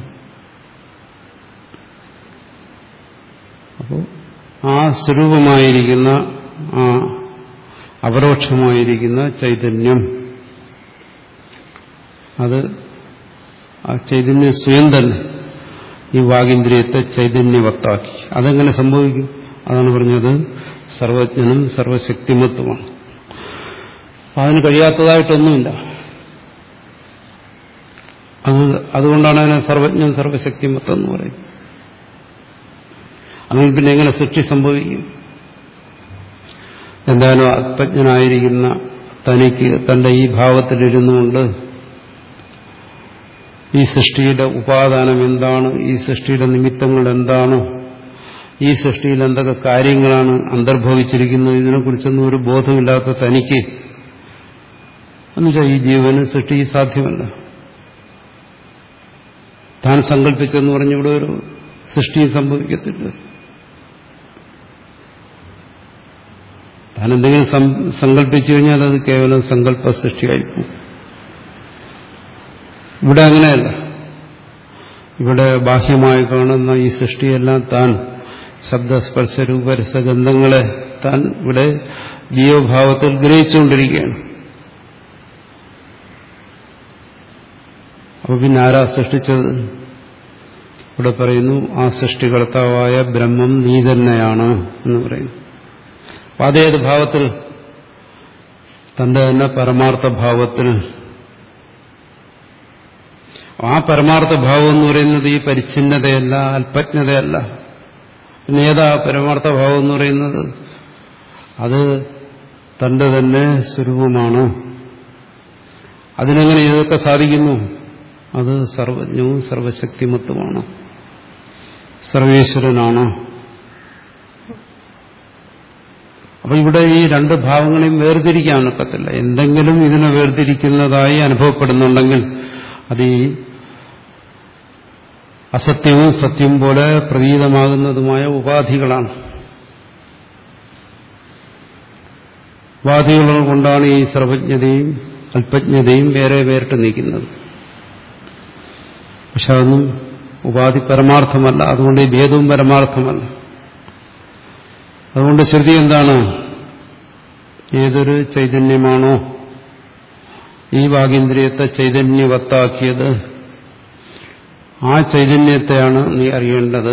അപ്പോൾ ആ സ്വരൂപമായിരിക്കുന്ന ആ അപരോക്ഷമായിരിക്കുന്ന ചൈതന്യം അത് ആ ചൈതന്യം സ്വയം തന്നെ ഈ വാഗിന്ദ്രിയത്തെ ചൈതന്യവത്താക്കി അതെങ്ങനെ സംഭവിക്കും അതാണ് പറഞ്ഞത് സർവജ്ഞനും സർവശക്തിമത്വമാണ് അതിന് കഴിയാത്തതായിട്ടൊന്നുമില്ല അത് അതുകൊണ്ടാണ് അതിനെ സർവജ്ഞൻ സർവശക്തിമത്വം എന്ന് പറയുന്നത് അല്ലെങ്കിൽ പിന്നെ എങ്ങനെ സൃഷ്ടി സംഭവിക്കും എന്തായാലും ആത്മജ്ഞനായിരിക്കുന്ന തനിക്ക് തന്റെ ഈ ഭാവത്തിലിരുന്നുകൊണ്ട് ഈ സൃഷ്ടിയുടെ ഉപാദാനം എന്താണ് ഈ സൃഷ്ടിയുടെ നിമിത്തങ്ങൾ എന്താണ് ഈ സൃഷ്ടിയിൽ എന്തൊക്കെ കാര്യങ്ങളാണ് അന്തർഭവിച്ചിരിക്കുന്നത് ഇതിനെക്കുറിച്ചൊന്നും ഒരു ബോധമില്ലാത്ത തനിക്ക് എന്നുവെച്ചാൽ ഈ ജീവന് സൃഷ്ടി സാധ്യമല്ല താൻ സങ്കല്പിച്ചെന്ന് പറഞ്ഞിവിടെ ഒരു സൃഷ്ടി സംഭവിക്കത്തില്ല താൻ എന്തെങ്കിലും സങ്കല്പിച്ചു കഴിഞ്ഞാൽ അത് കേവലം സങ്കല്പ സൃഷ്ടിയായിപ്പോകും ഇവിടെ അങ്ങനെയല്ല ഇവിടെ ബാഹ്യമായി കാണുന്ന ഈ സൃഷ്ടിയെല്ലാം താൻ ശബ്ദസ്പർശ രൂപരസഗന്ധങ്ങളെ താൻ ഇവിടെ ജീവഭാവത്തിൽ ഗ്രഹിച്ചുകൊണ്ടിരിക്കുകയാണ് അപ്പൊ പിന്നെ ആരാ സൃഷ്ടിച്ചത് ഇവിടെ പറയുന്നു ആ സൃഷ്ടികർത്താവായ ബ്രഹ്മം നീ തന്നെയാണ് എന്ന് പറയുന്നു അപ്പൊ അതേത് ഭാവത്തിൽ തന്റെ തന്നെ പരമാർത്ഥ ഭാവത്തിൽ ആ പരമാർത്ഥ ഭാവം എന്ന് പറയുന്നത് ഈ പരിച്ഛിന്നതയല്ല അല്പജ്ഞതയല്ല പിന്നെ ഏതാ പരമാർത്ഥ ഭാവം എന്ന് പറയുന്നത് അത് തന്റെ തന്നെ സ്വരൂപമാണ് അതിനെങ്ങനെ ഇതൊക്കെ സാധിക്കുന്നു അത് സർവജ്ഞവും സർവശക്തിമത്വമാണ് സർവേശ്വരനാണ് അപ്പൊ ഇവിടെ ഈ രണ്ട് ഭാവങ്ങളെയും വേർതിരിക്കാൻ ഒക്കത്തില്ല എന്തെങ്കിലും ഇതിനെ വേർതിരിക്കുന്നതായി അനുഭവപ്പെടുന്നുണ്ടെങ്കിൽ അത് ഈ അസത്യവും സത്യം പോലെ പ്രതീതമാകുന്നതുമായ ഉപാധികളാണ് ഉപാധികൾ കൊണ്ടാണ് ഈ സർവജ്ഞതയും അല്പജ്ഞതയും വേറെ വേറിട്ട് നിൽക്കുന്നത് പക്ഷെ അതൊന്നും ഉപാധി പരമാർത്ഥമല്ല അതുകൊണ്ട് ഈ ഭേദവും പരമാർത്ഥമല്ല അതുകൊണ്ട് ശ്രുതി എന്താണ് ഏതൊരു ചൈതന്യമാണോ ഈ വാഗേന്ദ്രിയത്തെ ചൈതന്യവത്താക്കിയത് ആ ചൈതന്യത്തെയാണ് നീ അറിയേണ്ടത്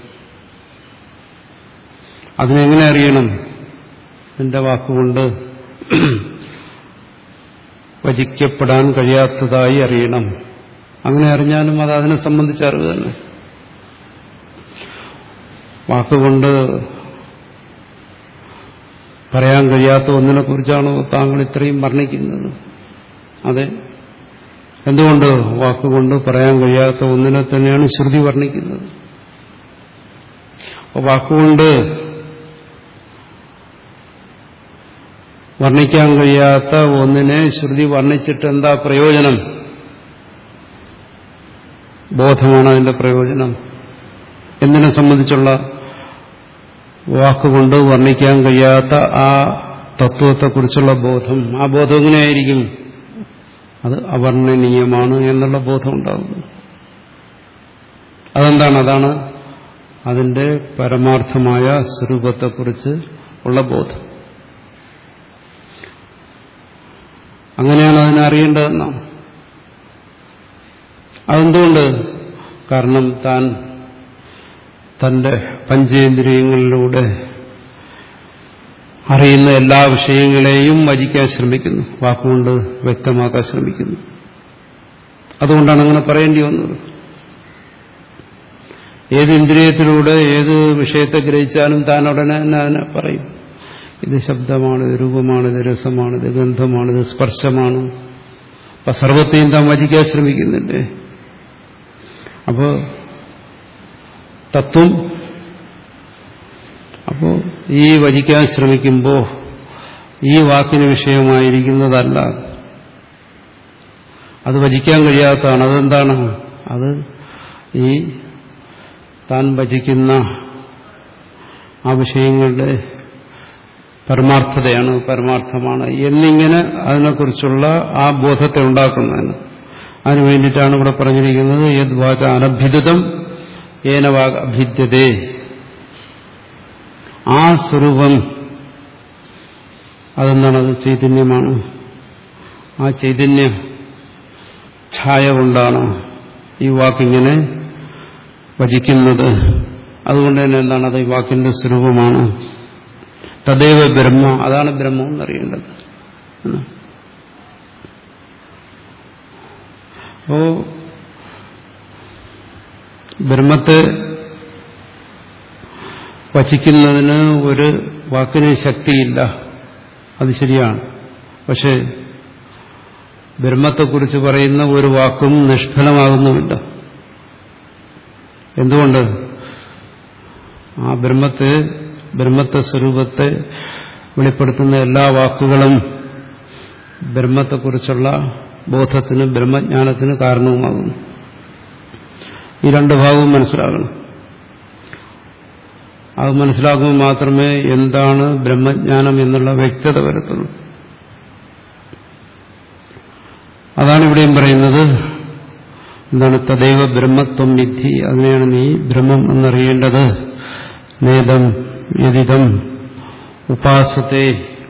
അതിനെങ്ങനെ അറിയണം എന്റെ വാക്കുകൊണ്ട് വചിക്കപ്പെടാൻ കഴിയാത്തതായി അറിയണം അങ്ങനെ അറിഞ്ഞാലും അത് അതിനെ സംബന്ധിച്ച അറിവ് തന്നെ വാക്കുകൊണ്ട് പറയാൻ കഴിയാത്ത ഒന്നിനെ കുറിച്ചാണോ താങ്കൾ ഇത്രയും വർണ്ണിക്കുന്നത് അതെ എന്തുകൊണ്ട് വാക്കുകൊണ്ട് പറയാൻ കഴിയാത്ത ഒന്നിനെ തന്നെയാണ് ശ്രുതി വർണ്ണിക്കുന്നത് അപ്പോൾ വാക്കുകൊണ്ട് വർണ്ണിക്കാൻ കഴിയാത്ത ഒന്നിനെ ശ്രുതി വർണ്ണിച്ചിട്ട് എന്താ പ്രയോജനം ബോധമാണ് അതിന്റെ പ്രയോജനം എന്തിനെ സംബന്ധിച്ചുള്ള വാക്കുകൊണ്ട് വർണ്ണിക്കാൻ കഴിയാത്ത ആ തത്വത്തെക്കുറിച്ചുള്ള ബോധം ആ ബോധം എങ്ങനെയായിരിക്കും അത് അവർണ്ണനീയമാണ് എന്നുള്ള ബോധം ഉണ്ടാകുന്നു അതെന്താണ് അതാണ് അതിന്റെ പരമാർത്ഥമായ സ്വരൂപത്തെക്കുറിച്ച് ഉള്ള ബോധം അങ്ങനെയാണ് അതിനെ അറിയേണ്ടതെന്നാണ് അതെന്തുകൊണ്ട് കാരണം താൻ തന്റെ പഞ്ചേന്ദ്രിയങ്ങളിലൂടെ അറിയുന്ന എല്ലാ വിഷയങ്ങളെയും വചിക്കാൻ ശ്രമിക്കുന്നു വാക്കുകൊണ്ട് വ്യക്തമാക്കാൻ ശ്രമിക്കുന്നു അതുകൊണ്ടാണ് അങ്ങനെ പറയേണ്ടി വന്നത് ഏത് ഇന്ദ്രിയത്തിലൂടെ ഏത് വിഷയത്തെ ഗ്രഹിച്ചാലും താൻ ഉടനെ തന്നെ അതിനെ പറയും ഇത് ശബ്ദമാണ് ഇത് രൂപമാണ് ഇത് രസമാണ് ഇത് ഗന്ധമാണ് ഇത് സ്പർശമാണ് അപ്പൊ സർവത്തെയും താൻ വചിക്കാൻ ശ്രമിക്കുന്നുണ്ട് അപ്പോ തത്വം അപ്പോ ഈ വചിക്കാൻ ശ്രമിക്കുമ്പോൾ ഈ വാക്കിന് വിഷയമായിരിക്കുന്നതല്ല അത് വചിക്കാൻ കഴിയാത്തതാണ് അതെന്താണ് അത് ഈ താൻ വചിക്കുന്ന ആ വിഷയങ്ങളുടെ പരമാർത്ഥതയാണ് പരമാർത്ഥമാണ് എന്നിങ്ങനെ അതിനെക്കുറിച്ചുള്ള ആ ബോധത്തെ ഉണ്ടാക്കുന്നതിന് അതിനു വേണ്ടിയിട്ടാണ് ഇവിടെ പറഞ്ഞിരിക്കുന്നത് യദ് വാച അനഭ്യുതം ഏനവാ അഭിദ്യതേ ആ സ്വരൂപം അതെന്താണ് അത് ചൈതന്യമാണ് ആ ചൈതന്യ ഛായ കൊണ്ടാണ് ഈ വാക്കിങ്ങനെ വചിക്കുന്നത് അതുകൊണ്ട് തന്നെ എന്താണ് അത് ഈ വാക്കിന്റെ സ്വരൂപമാണ് തദൈവ ബ്രഹ്മ അതാണ് ബ്രഹ്മം എന്നറിയേണ്ടത് അപ്പോ ബ്രഹ്മത്തെ വചിക്കുന്നതിന് ഒരു വാക്കിന് ശക്തിയില്ല അത് ശരിയാണ് പക്ഷേ ബ്രഹ്മത്തെക്കുറിച്ച് പറയുന്ന ഒരു വാക്കും നിഷ്ഫലമാകുന്നുമില്ല എന്തുകൊണ്ട് ആ ബ്രഹ്മത്തെ ബ്രഹ്മത്തെ സ്വരൂപത്തെ വെളിപ്പെടുത്തുന്ന എല്ലാ വാക്കുകളും ബ്രഹ്മത്തെക്കുറിച്ചുള്ള ബോധത്തിന് ബ്രഹ്മജ്ഞാനത്തിന് കാരണവുമാകുന്നു ഈ രണ്ട് ഭാഗവും മനസ്സിലാകണം അത് മനസ്സിലാക്കുമ്പോൾ മാത്രമേ എന്താണ് ബ്രഹ്മജ്ഞാനം എന്നുള്ള വ്യക്തത വരുത്തുള്ളൂ അതാണ് ഇവിടെയും പറയുന്നത് എന്താണ് തദൈവ ബ്രഹ്മത്വം വിധി അതിനെയാണ് നീ ബ്രഹ്മം എന്നറിയേണ്ടത് നേതം യതിതം ഉപാസത്തെ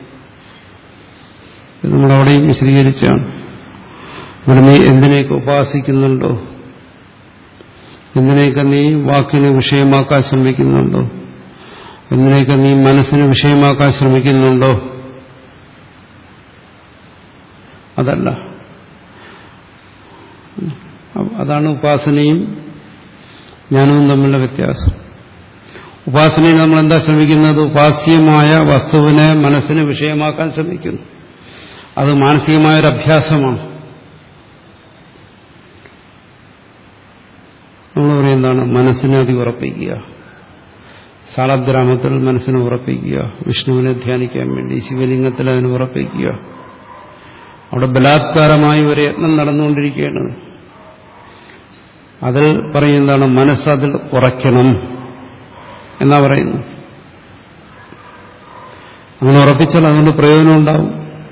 നമ്മളവിടെയും വിശദീകരിച്ചാണ് ഇവിടെ നീ എന്തിനെയൊക്കെ ഉപാസിക്കുന്നുണ്ടോ എന്തിനെയൊക്കെ നീ വാക്കിന് വിഷയമാക്കാൻ ശ്രമിക്കുന്നുണ്ടോ എന്തിനെയൊക്കെ നീ മനസ്സിന് വിഷയമാക്കാൻ ശ്രമിക്കുന്നുണ്ടോ അതല്ല അതാണ് ഉപാസനയും ജ്ഞാനവും തമ്മിലുള്ള വ്യത്യാസം ഉപാസനയിൽ നമ്മൾ എന്താ ശ്രമിക്കുന്നത് ഉപാസ്യമായ വസ്തുവിനെ മനസ്സിന് വിഷയമാക്കാൻ ശ്രമിക്കുന്നു അത് മാനസികമായൊരു അഭ്യാസമാണ് നമ്മൾ പറയും എന്താണ് മനസ്സിനെ അതി ഉറപ്പിക്കുക സാളഗ്രാമത്തിൽ മനസ്സിനെ ഉറപ്പിക്കുക വിഷ്ണുവിനെ ധ്യാനിക്കാൻ വേണ്ടി ശിവലിംഗത്തിൽ അതിനെ ഉറപ്പിക്കുക അവിടെ ബലാത്കാരമായി ഒരു യത്നം നടന്നുകൊണ്ടിരിക്കുകയാണ് അതിൽ പറയുന്നതാണ് മനസ്സതിൽ ഉറയ്ക്കണം എന്നാ പറയുന്നു അങ്ങനെ ഉറപ്പിച്ചാൽ അതുകൊണ്ട് പ്രയോജനം ഉണ്ടാവും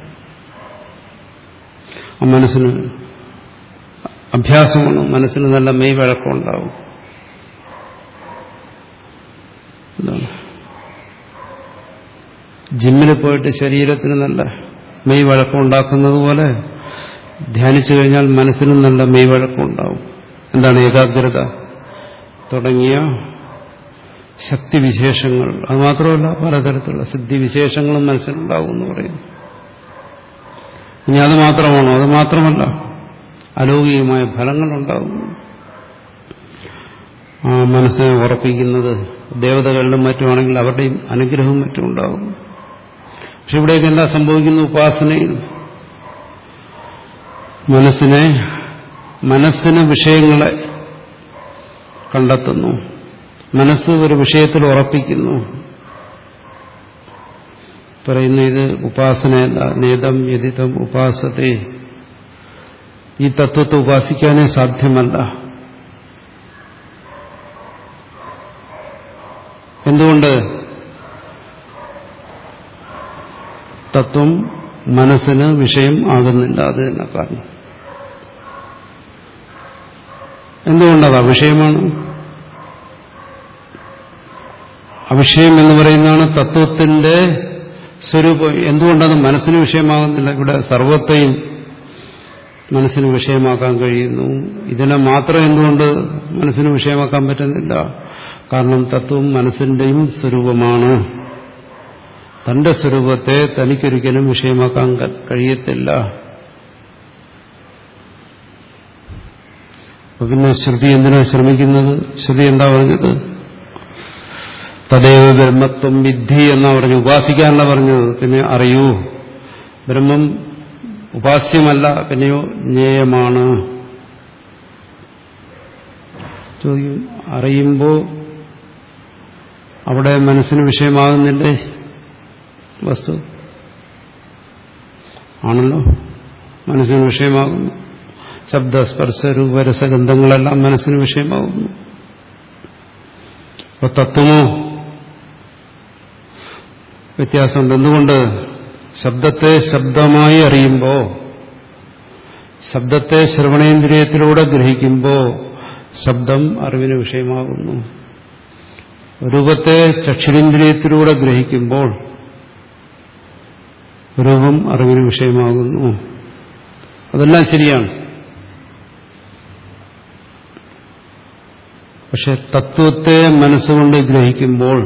ആ മനസ്സിന് അഭ്യാസമാണ് മനസ്സിന് നല്ല മെയ് വഴക്കമുണ്ടാവും എന്താണ് ജിമ്മിൽ പോയിട്ട് ശരീരത്തിന് നല്ല മെയ് വഴക്കമുണ്ടാക്കുന്നത് പോലെ ധ്യാനിച്ചു കഴിഞ്ഞാൽ മനസ്സിനും നല്ല മെയ് വഴക്കമുണ്ടാവും എന്താണ് ഏകാഗ്രത തുടങ്ങിയ ശക്തിവിശേഷങ്ങൾ അത് മാത്രമല്ല പലതരത്തിലുള്ള സിദ്ധിവിശേഷങ്ങളും മനസ്സിലുണ്ടാവും എന്ന് പറയുന്നു ഇനി അത് മാത്രമാണോ അത് മാത്രമല്ല അലൗകികമായ ഫലങ്ങളുണ്ടാകും ആ മനസ്സിനെ ഉറപ്പിക്കുന്നത് ദേവതകളിലും മറ്റുമാണെങ്കിൽ അവരുടെയും അനുഗ്രഹവും മറ്റും ഉണ്ടാകും പക്ഷെ ഇവിടെയൊക്കെ എന്താ സംഭവിക്കുന്നു ഉപാസനയിൽ മനസ്സിനെ മനസ്സിന് വിഷയങ്ങളെ കണ്ടെത്തുന്നു മനസ്സ് ഒരു വിഷയത്തിൽ ഉറപ്പിക്കുന്നു പറയുന്ന ഇത് ഉപാസനയല്ല നേതം യതിതം ഉപാസത്തെ ഈ തത്വത്തെ ഉപാസിക്കാനേ സാധ്യമല്ല എന്തുകൊണ്ട് തത്വം മനസ്സിന് വിഷയം ആകുന്നില്ല അത് തന്നെ കാരണം എന്തുകൊണ്ടത് അവിഷയമാണ് അവിഷയം എന്ന് പറയുന്നതാണ് തത്വത്തിന്റെ സ്വരൂപം എന്തുകൊണ്ടത് മനസ്സിന് വിഷയമാകുന്നില്ല ഇവിടെ സർവത്തെയും മനസ്സിന് വിഷയമാക്കാൻ കഴിയുന്നു ഇതിനെ മാത്രം എന്തുകൊണ്ട് മനസ്സിന് വിഷയമാക്കാൻ പറ്റുന്നില്ല കാരണം തത്വം മനസ്സിന്റെയും സ്വരൂപമാണ് തന്റെ സ്വരൂപത്തെ തനിക്കൊരിക്കലും വിഷയമാക്കാൻ കഴിയത്തില്ല അപ്പൊ പിന്നെ ശ്രുതി എന്തിനാ ശ്രമിക്കുന്നത് ശ്രുതി എന്താ പറഞ്ഞത് തദൈവ ബ്രഹ്മത്വം വിദ്ധി എന്നാ പറഞ്ഞു ഉപാസിക്കാനല്ല പറഞ്ഞത് പിന്നെ അറിയൂ ബ്രഹ്മം ഉപാസ്യമല്ല പിന്നെയോ ജ്ഞേയമാണ് ചോദിക്കും അറിയുമ്പോൾ അവിടെ മനസ്സിന് വിഷയമാകുന്നില്ലേ വസ്തു ആണല്ലോ മനസ്സിന് വിഷയമാകുന്നു ശബ്ദസ്പർശ രൂപരസഗന്ധങ്ങളെല്ലാം മനസ്സിന് വിഷയമാകുന്നു അപ്പൊ തത്വമോ വ്യത്യാസമുണ്ട് എന്തുകൊണ്ട് ശബ്ദത്തെ ശബ്ദമായി അറിയുമ്പോൾ ശബ്ദത്തെ ശ്രവണേന്ദ്രിയത്തിലൂടെ ഗ്രഹിക്കുമ്പോൾ ശബ്ദം അറിവിന് വിഷയമാകുന്നു രൂപത്തെ ചക്ഷുരേന്ദ്രിയത്തിലൂടെ ഗ്രഹിക്കുമ്പോൾ രൂപം അറിവിന് വിഷയമാകുന്നു അതെല്ലാം ശരിയാണ് പക്ഷെ തത്വത്തെ മനസ്സുകൊണ്ട് ഗ്രഹിക്കുമ്പോൾ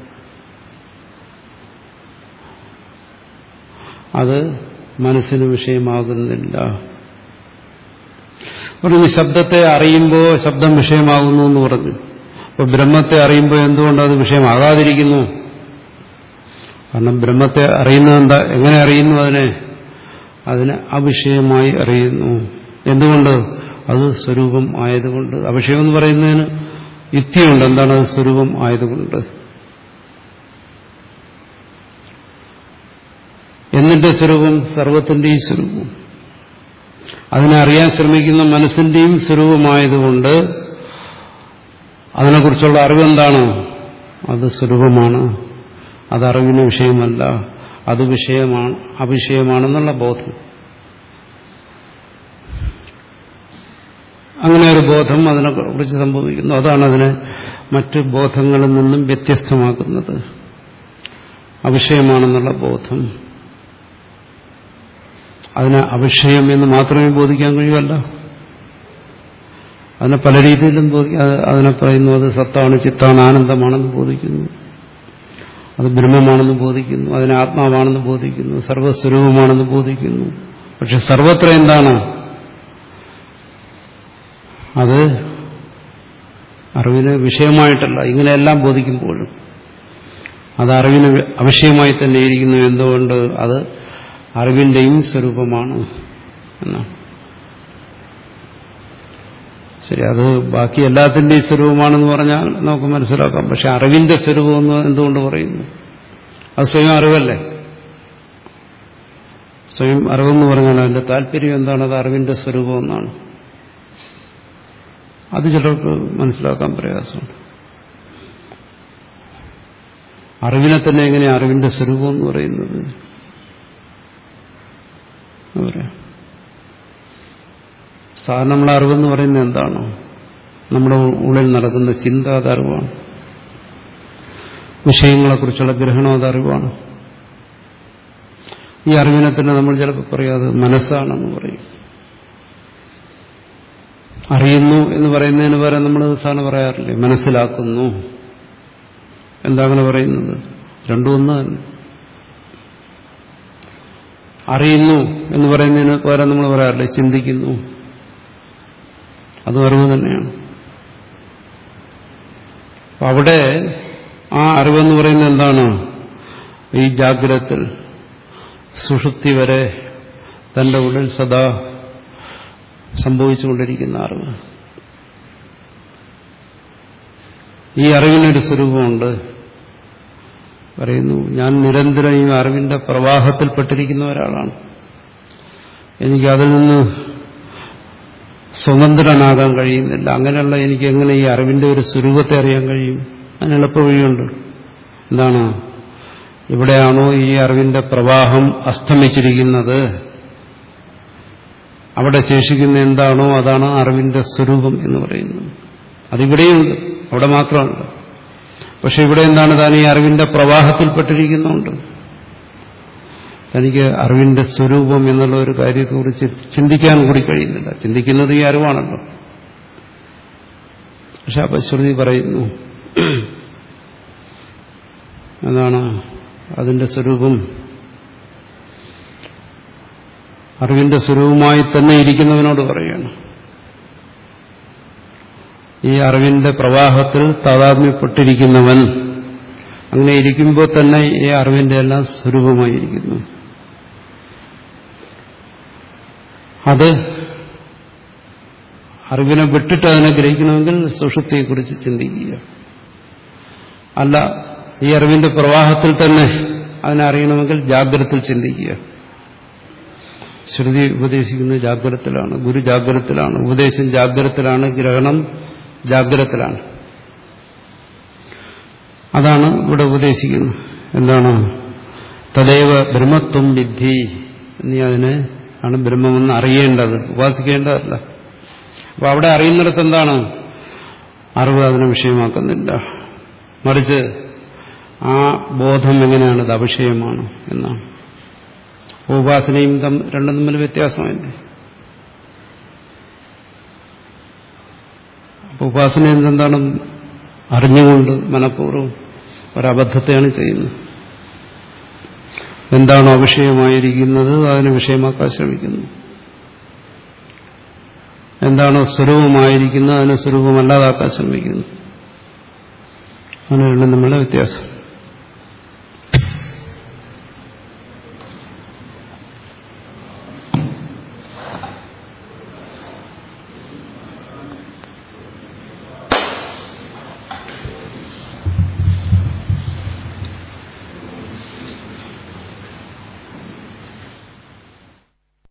അത് മനസ്സിന് വിഷയമാകുന്നില്ല പറഞ്ഞു ശബ്ദത്തെ അറിയുമ്പോൾ ശബ്ദം വിഷയമാകുന്നു എന്ന് പറഞ്ഞു അപ്പൊ ബ്രഹ്മത്തെ അറിയുമ്പോൾ എന്തുകൊണ്ട് അത് വിഷയമാകാതിരിക്കുന്നു കാരണം ബ്രഹ്മത്തെ അറിയുന്നത് എന്താ എങ്ങനെ അറിയുന്നു അതിനെ അതിനെ അവിഷയമായി അറിയുന്നു എന്തുകൊണ്ട് അത് സ്വരൂപം ആയതുകൊണ്ട് അവിഷയം എന്ന് പറയുന്നതിന് യുക്തിയുണ്ട് എന്താണ് അത് സ്വരൂപം ആയതുകൊണ്ട് എന്നിന്റെ സ്വരൂപം സർവത്തിന്റെയും സ്വരൂപം അതിനെ അറിയാൻ ശ്രമിക്കുന്ന മനസ്സിന്റെയും സ്വരൂപമായതുകൊണ്ട് അതിനെക്കുറിച്ചുള്ള അറിവെന്താണ് അത് സ്വരൂപമാണ് അത് അറിവിന് വിഷയമല്ല അത് വിഷയമാണ് അവിഷയമാണെന്നുള്ള ബോധം അങ്ങനെ ഒരു ബോധം അതിനെ കുറിച്ച് സംഭവിക്കുന്നു അതാണ് അതിനെ മറ്റ് ബോധങ്ങളിൽ നിന്നും വ്യത്യസ്തമാക്കുന്നത് അവിഷയമാണെന്നുള്ള ബോധം അതിനെ അവിഷയം എന്ന് മാത്രമേ ബോധിക്കാൻ കഴിയുമല്ല അതിനെ പല രീതിയിലും അതിനെ പറയുന്നു അത് സത്താണ് ചിത്താണ് ആനന്ദമാണെന്ന് ബോധിക്കുന്നു അത് ബ്രഹ്മമാണെന്ന് ബോധിക്കുന്നു അതിനെ ആത്മാവാണെന്ന് ബോധിക്കുന്നു സർവസ്വരൂപമാണെന്ന് ബോധിക്കുന്നു പക്ഷെ സർവത്ര എന്താണ് അത് അറിവിന് വിഷയമായിട്ടല്ല ഇങ്ങനെയെല്ലാം ബോധിക്കുമ്പോഴും അത് അറിവിന് അവിഷയമായി തന്നെ ഇരിക്കുന്നു എന്തുകൊണ്ട് അത് അറിവിന്റെയും സ്വരൂപമാണ് എന്നാണ് ശരി അത് ബാക്കി എല്ലാത്തിന്റെയും സ്വരൂപമാണെന്ന് പറഞ്ഞാൽ നമുക്ക് മനസ്സിലാക്കാം പക്ഷെ അറിവിന്റെ സ്വരൂപം എന്ന് എന്തുകൊണ്ട് പറയുന്നു അത് സ്വയം അറിവല്ലേ സ്വയം അറിവെന്ന് പറഞ്ഞാൽ അതിന്റെ താല്പര്യം എന്താണ് അത് അറിവിന്റെ സ്വരൂപം എന്നാണ് അത് ചിലർക്ക് മനസ്സിലാക്കാൻ പ്രയാസമുണ്ട് അറിവിനെ തന്നെ എങ്ങനെ അറിവിന്റെ സ്വരൂപം എന്ന് പറയുന്നത് പറയാം സാധാരണ നമ്മളെ അറിവെന്ന് പറയുന്നത് എന്താണോ നമ്മുടെ ഉള്ളിൽ നടക്കുന്ന ചിന്ത അത് അറിവാണ് വിഷയങ്ങളെക്കുറിച്ചുള്ള ഗ്രഹണം അത് അറിവാണ് ഈ അറിവിനെ തന്നെ നമ്മൾ ചിലപ്പോൾ പറയാതെ മനസ്സാണെന്ന് പറയും അറിയുന്നു എന്ന് പറയുന്നതിന് പകരം നമ്മൾ സാധനം പറയാറില്ലേ മനസ്സിലാക്കുന്നു എന്താ അങ്ങനെ പറയുന്നത് രണ്ടും ഒന്ന് തന്നെ അറിയുന്നു എന്ന് പറയുന്നതിന് പകരം നമ്മൾ പറയാറില്ലേ ചിന്തിക്കുന്നു അതും അറിവ് തന്നെയാണ് അപ്പൊ അവിടെ ആ അറിവെന്ന് പറയുന്നത് എന്താണ് ഈ ജാഗ്രതത്തിൽ സുഷുപ്തി വരെ തന്റെ ഉള്ളിൽ സദാ സംഭവിച്ചുകൊണ്ടിരിക്കുന്ന അറിവ് ഈ അറിവിനൊരു സ്വരൂപമുണ്ട് പറയുന്നു ഞാൻ നിരന്തരം ഈ അറിവിന്റെ പ്രവാഹത്തിൽപ്പെട്ടിരിക്കുന്ന ഒരാളാണ് എനിക്ക് അതിൽ നിന്ന് സ്വതന്ത്രനാകാൻ കഴിയുന്നില്ല അങ്ങനെയുള്ള എനിക്ക് എങ്ങനെ ഈ അറിവിന്റെ ഒരു സ്വരൂപത്തെ അറിയാൻ കഴിയും അതിന് എളുപ്പ വഴിയുണ്ട് എന്താണ് എവിടെയാണോ ഈ അറിവിന്റെ പ്രവാഹം അസ്തമിച്ചിരിക്കുന്നത് അവിടെ ശേഷിക്കുന്ന എന്താണോ അതാണ് അറിവിന്റെ സ്വരൂപം എന്ന് പറയുന്നത് അതിവിടെയുണ്ട് അവിടെ മാത്രമല്ല പക്ഷെ ഇവിടെ എന്താണ് താൻ ഈ അറിവിന്റെ പ്രവാഹത്തിൽപ്പെട്ടിരിക്കുന്നുണ്ട് തനിക്ക് അറിവിന്റെ സ്വരൂപം എന്നുള്ള ഒരു കാര്യത്തെക്കുറിച്ച് ചിന്തിക്കാൻ കൂടി കഴിയുന്നില്ല ചിന്തിക്കുന്നത് ഈ അറിവാണല്ലോ പക്ഷെ അപ്പൊ ശ്രുതി പറയുന്നു എന്താണ് അതിന്റെ സ്വരൂപം അറിവിന്റെ സ്വരൂപമായി തന്നെ ഇരിക്കുന്നവനോട് പറയുകയാണ് ഈ അറിവിന്റെ പ്രവാഹത്തിൽ താതാത്മ്യപ്പെട്ടിരിക്കുന്നവൻ അങ്ങനെ ഇരിക്കുമ്പോൾ തന്നെ ഈ അറിവിന്റെ എല്ലാം സ്വരൂപമായിരിക്കുന്നു അത് അറിവിനെ വിട്ടിട്ട് അതിനെ ഗ്രഹിക്കണമെങ്കിൽ സുഷുപ്തിയെക്കുറിച്ച് ചിന്തിക്കുക അല്ല ഈ അറിവിന്റെ പ്രവാഹത്തിൽ തന്നെ അതിനെ അറിയണമെങ്കിൽ ജാഗ്രതത്തിൽ ചിന്തിക്കുക ശ്രുതി ഉപദേശിക്കുന്നത് ജാഗ്രതത്തിലാണ് ഗുരു ജാഗ്രതത്തിലാണ് ഉപദേശം ജാഗ്രതത്തിലാണ് ഗ്രഹണം ജാഗ്രതത്തിലാണ് അതാണ് ഇവിടെ ഉപദേശിക്കുന്നത് എന്താണ് തദൈവ ബ്രഹ്മത്വം വിദ്ധി നീ അതിനെ ആണ് ബ്രഹ്മമെന്ന് അറിയേണ്ടത് ഉപാസിക്കേണ്ടതല്ല അപ്പൊ അവിടെ അറിയുന്നിടത്ത് എന്താണ് അറിവ് അതിനെ വിഷയമാക്കുന്നില്ല മറിച്ച് ആ ബോധം എങ്ങനെയാണ് ഇത് അവിഷയമാണ് എന്നാണ് ഉപാസനയും രണ്ടും തമ്മിൽ വ്യത്യാസമല്ലേ അപ്പൊ ഉപാസന എന്തെന്താണ് അറിഞ്ഞുകൊണ്ട് മനഃപൂർവ്വം ഒരബദ്ധത്തെയാണ് ചെയ്യുന്നത് എന്താണോ അവിഷയമായിരിക്കുന്നത് അതിനെ വിഷയമാക്കാൻ ശ്രമിക്കുന്നു എന്താണോ സ്വരൂപമായിരിക്കുന്നത് അതിനെ സ്വരൂപമല്ലാതാക്കാൻ ശ്രമിക്കുന്നു അങ്ങനെ രണ്ടും തമ്മിലുള്ള വ്യത്യാസം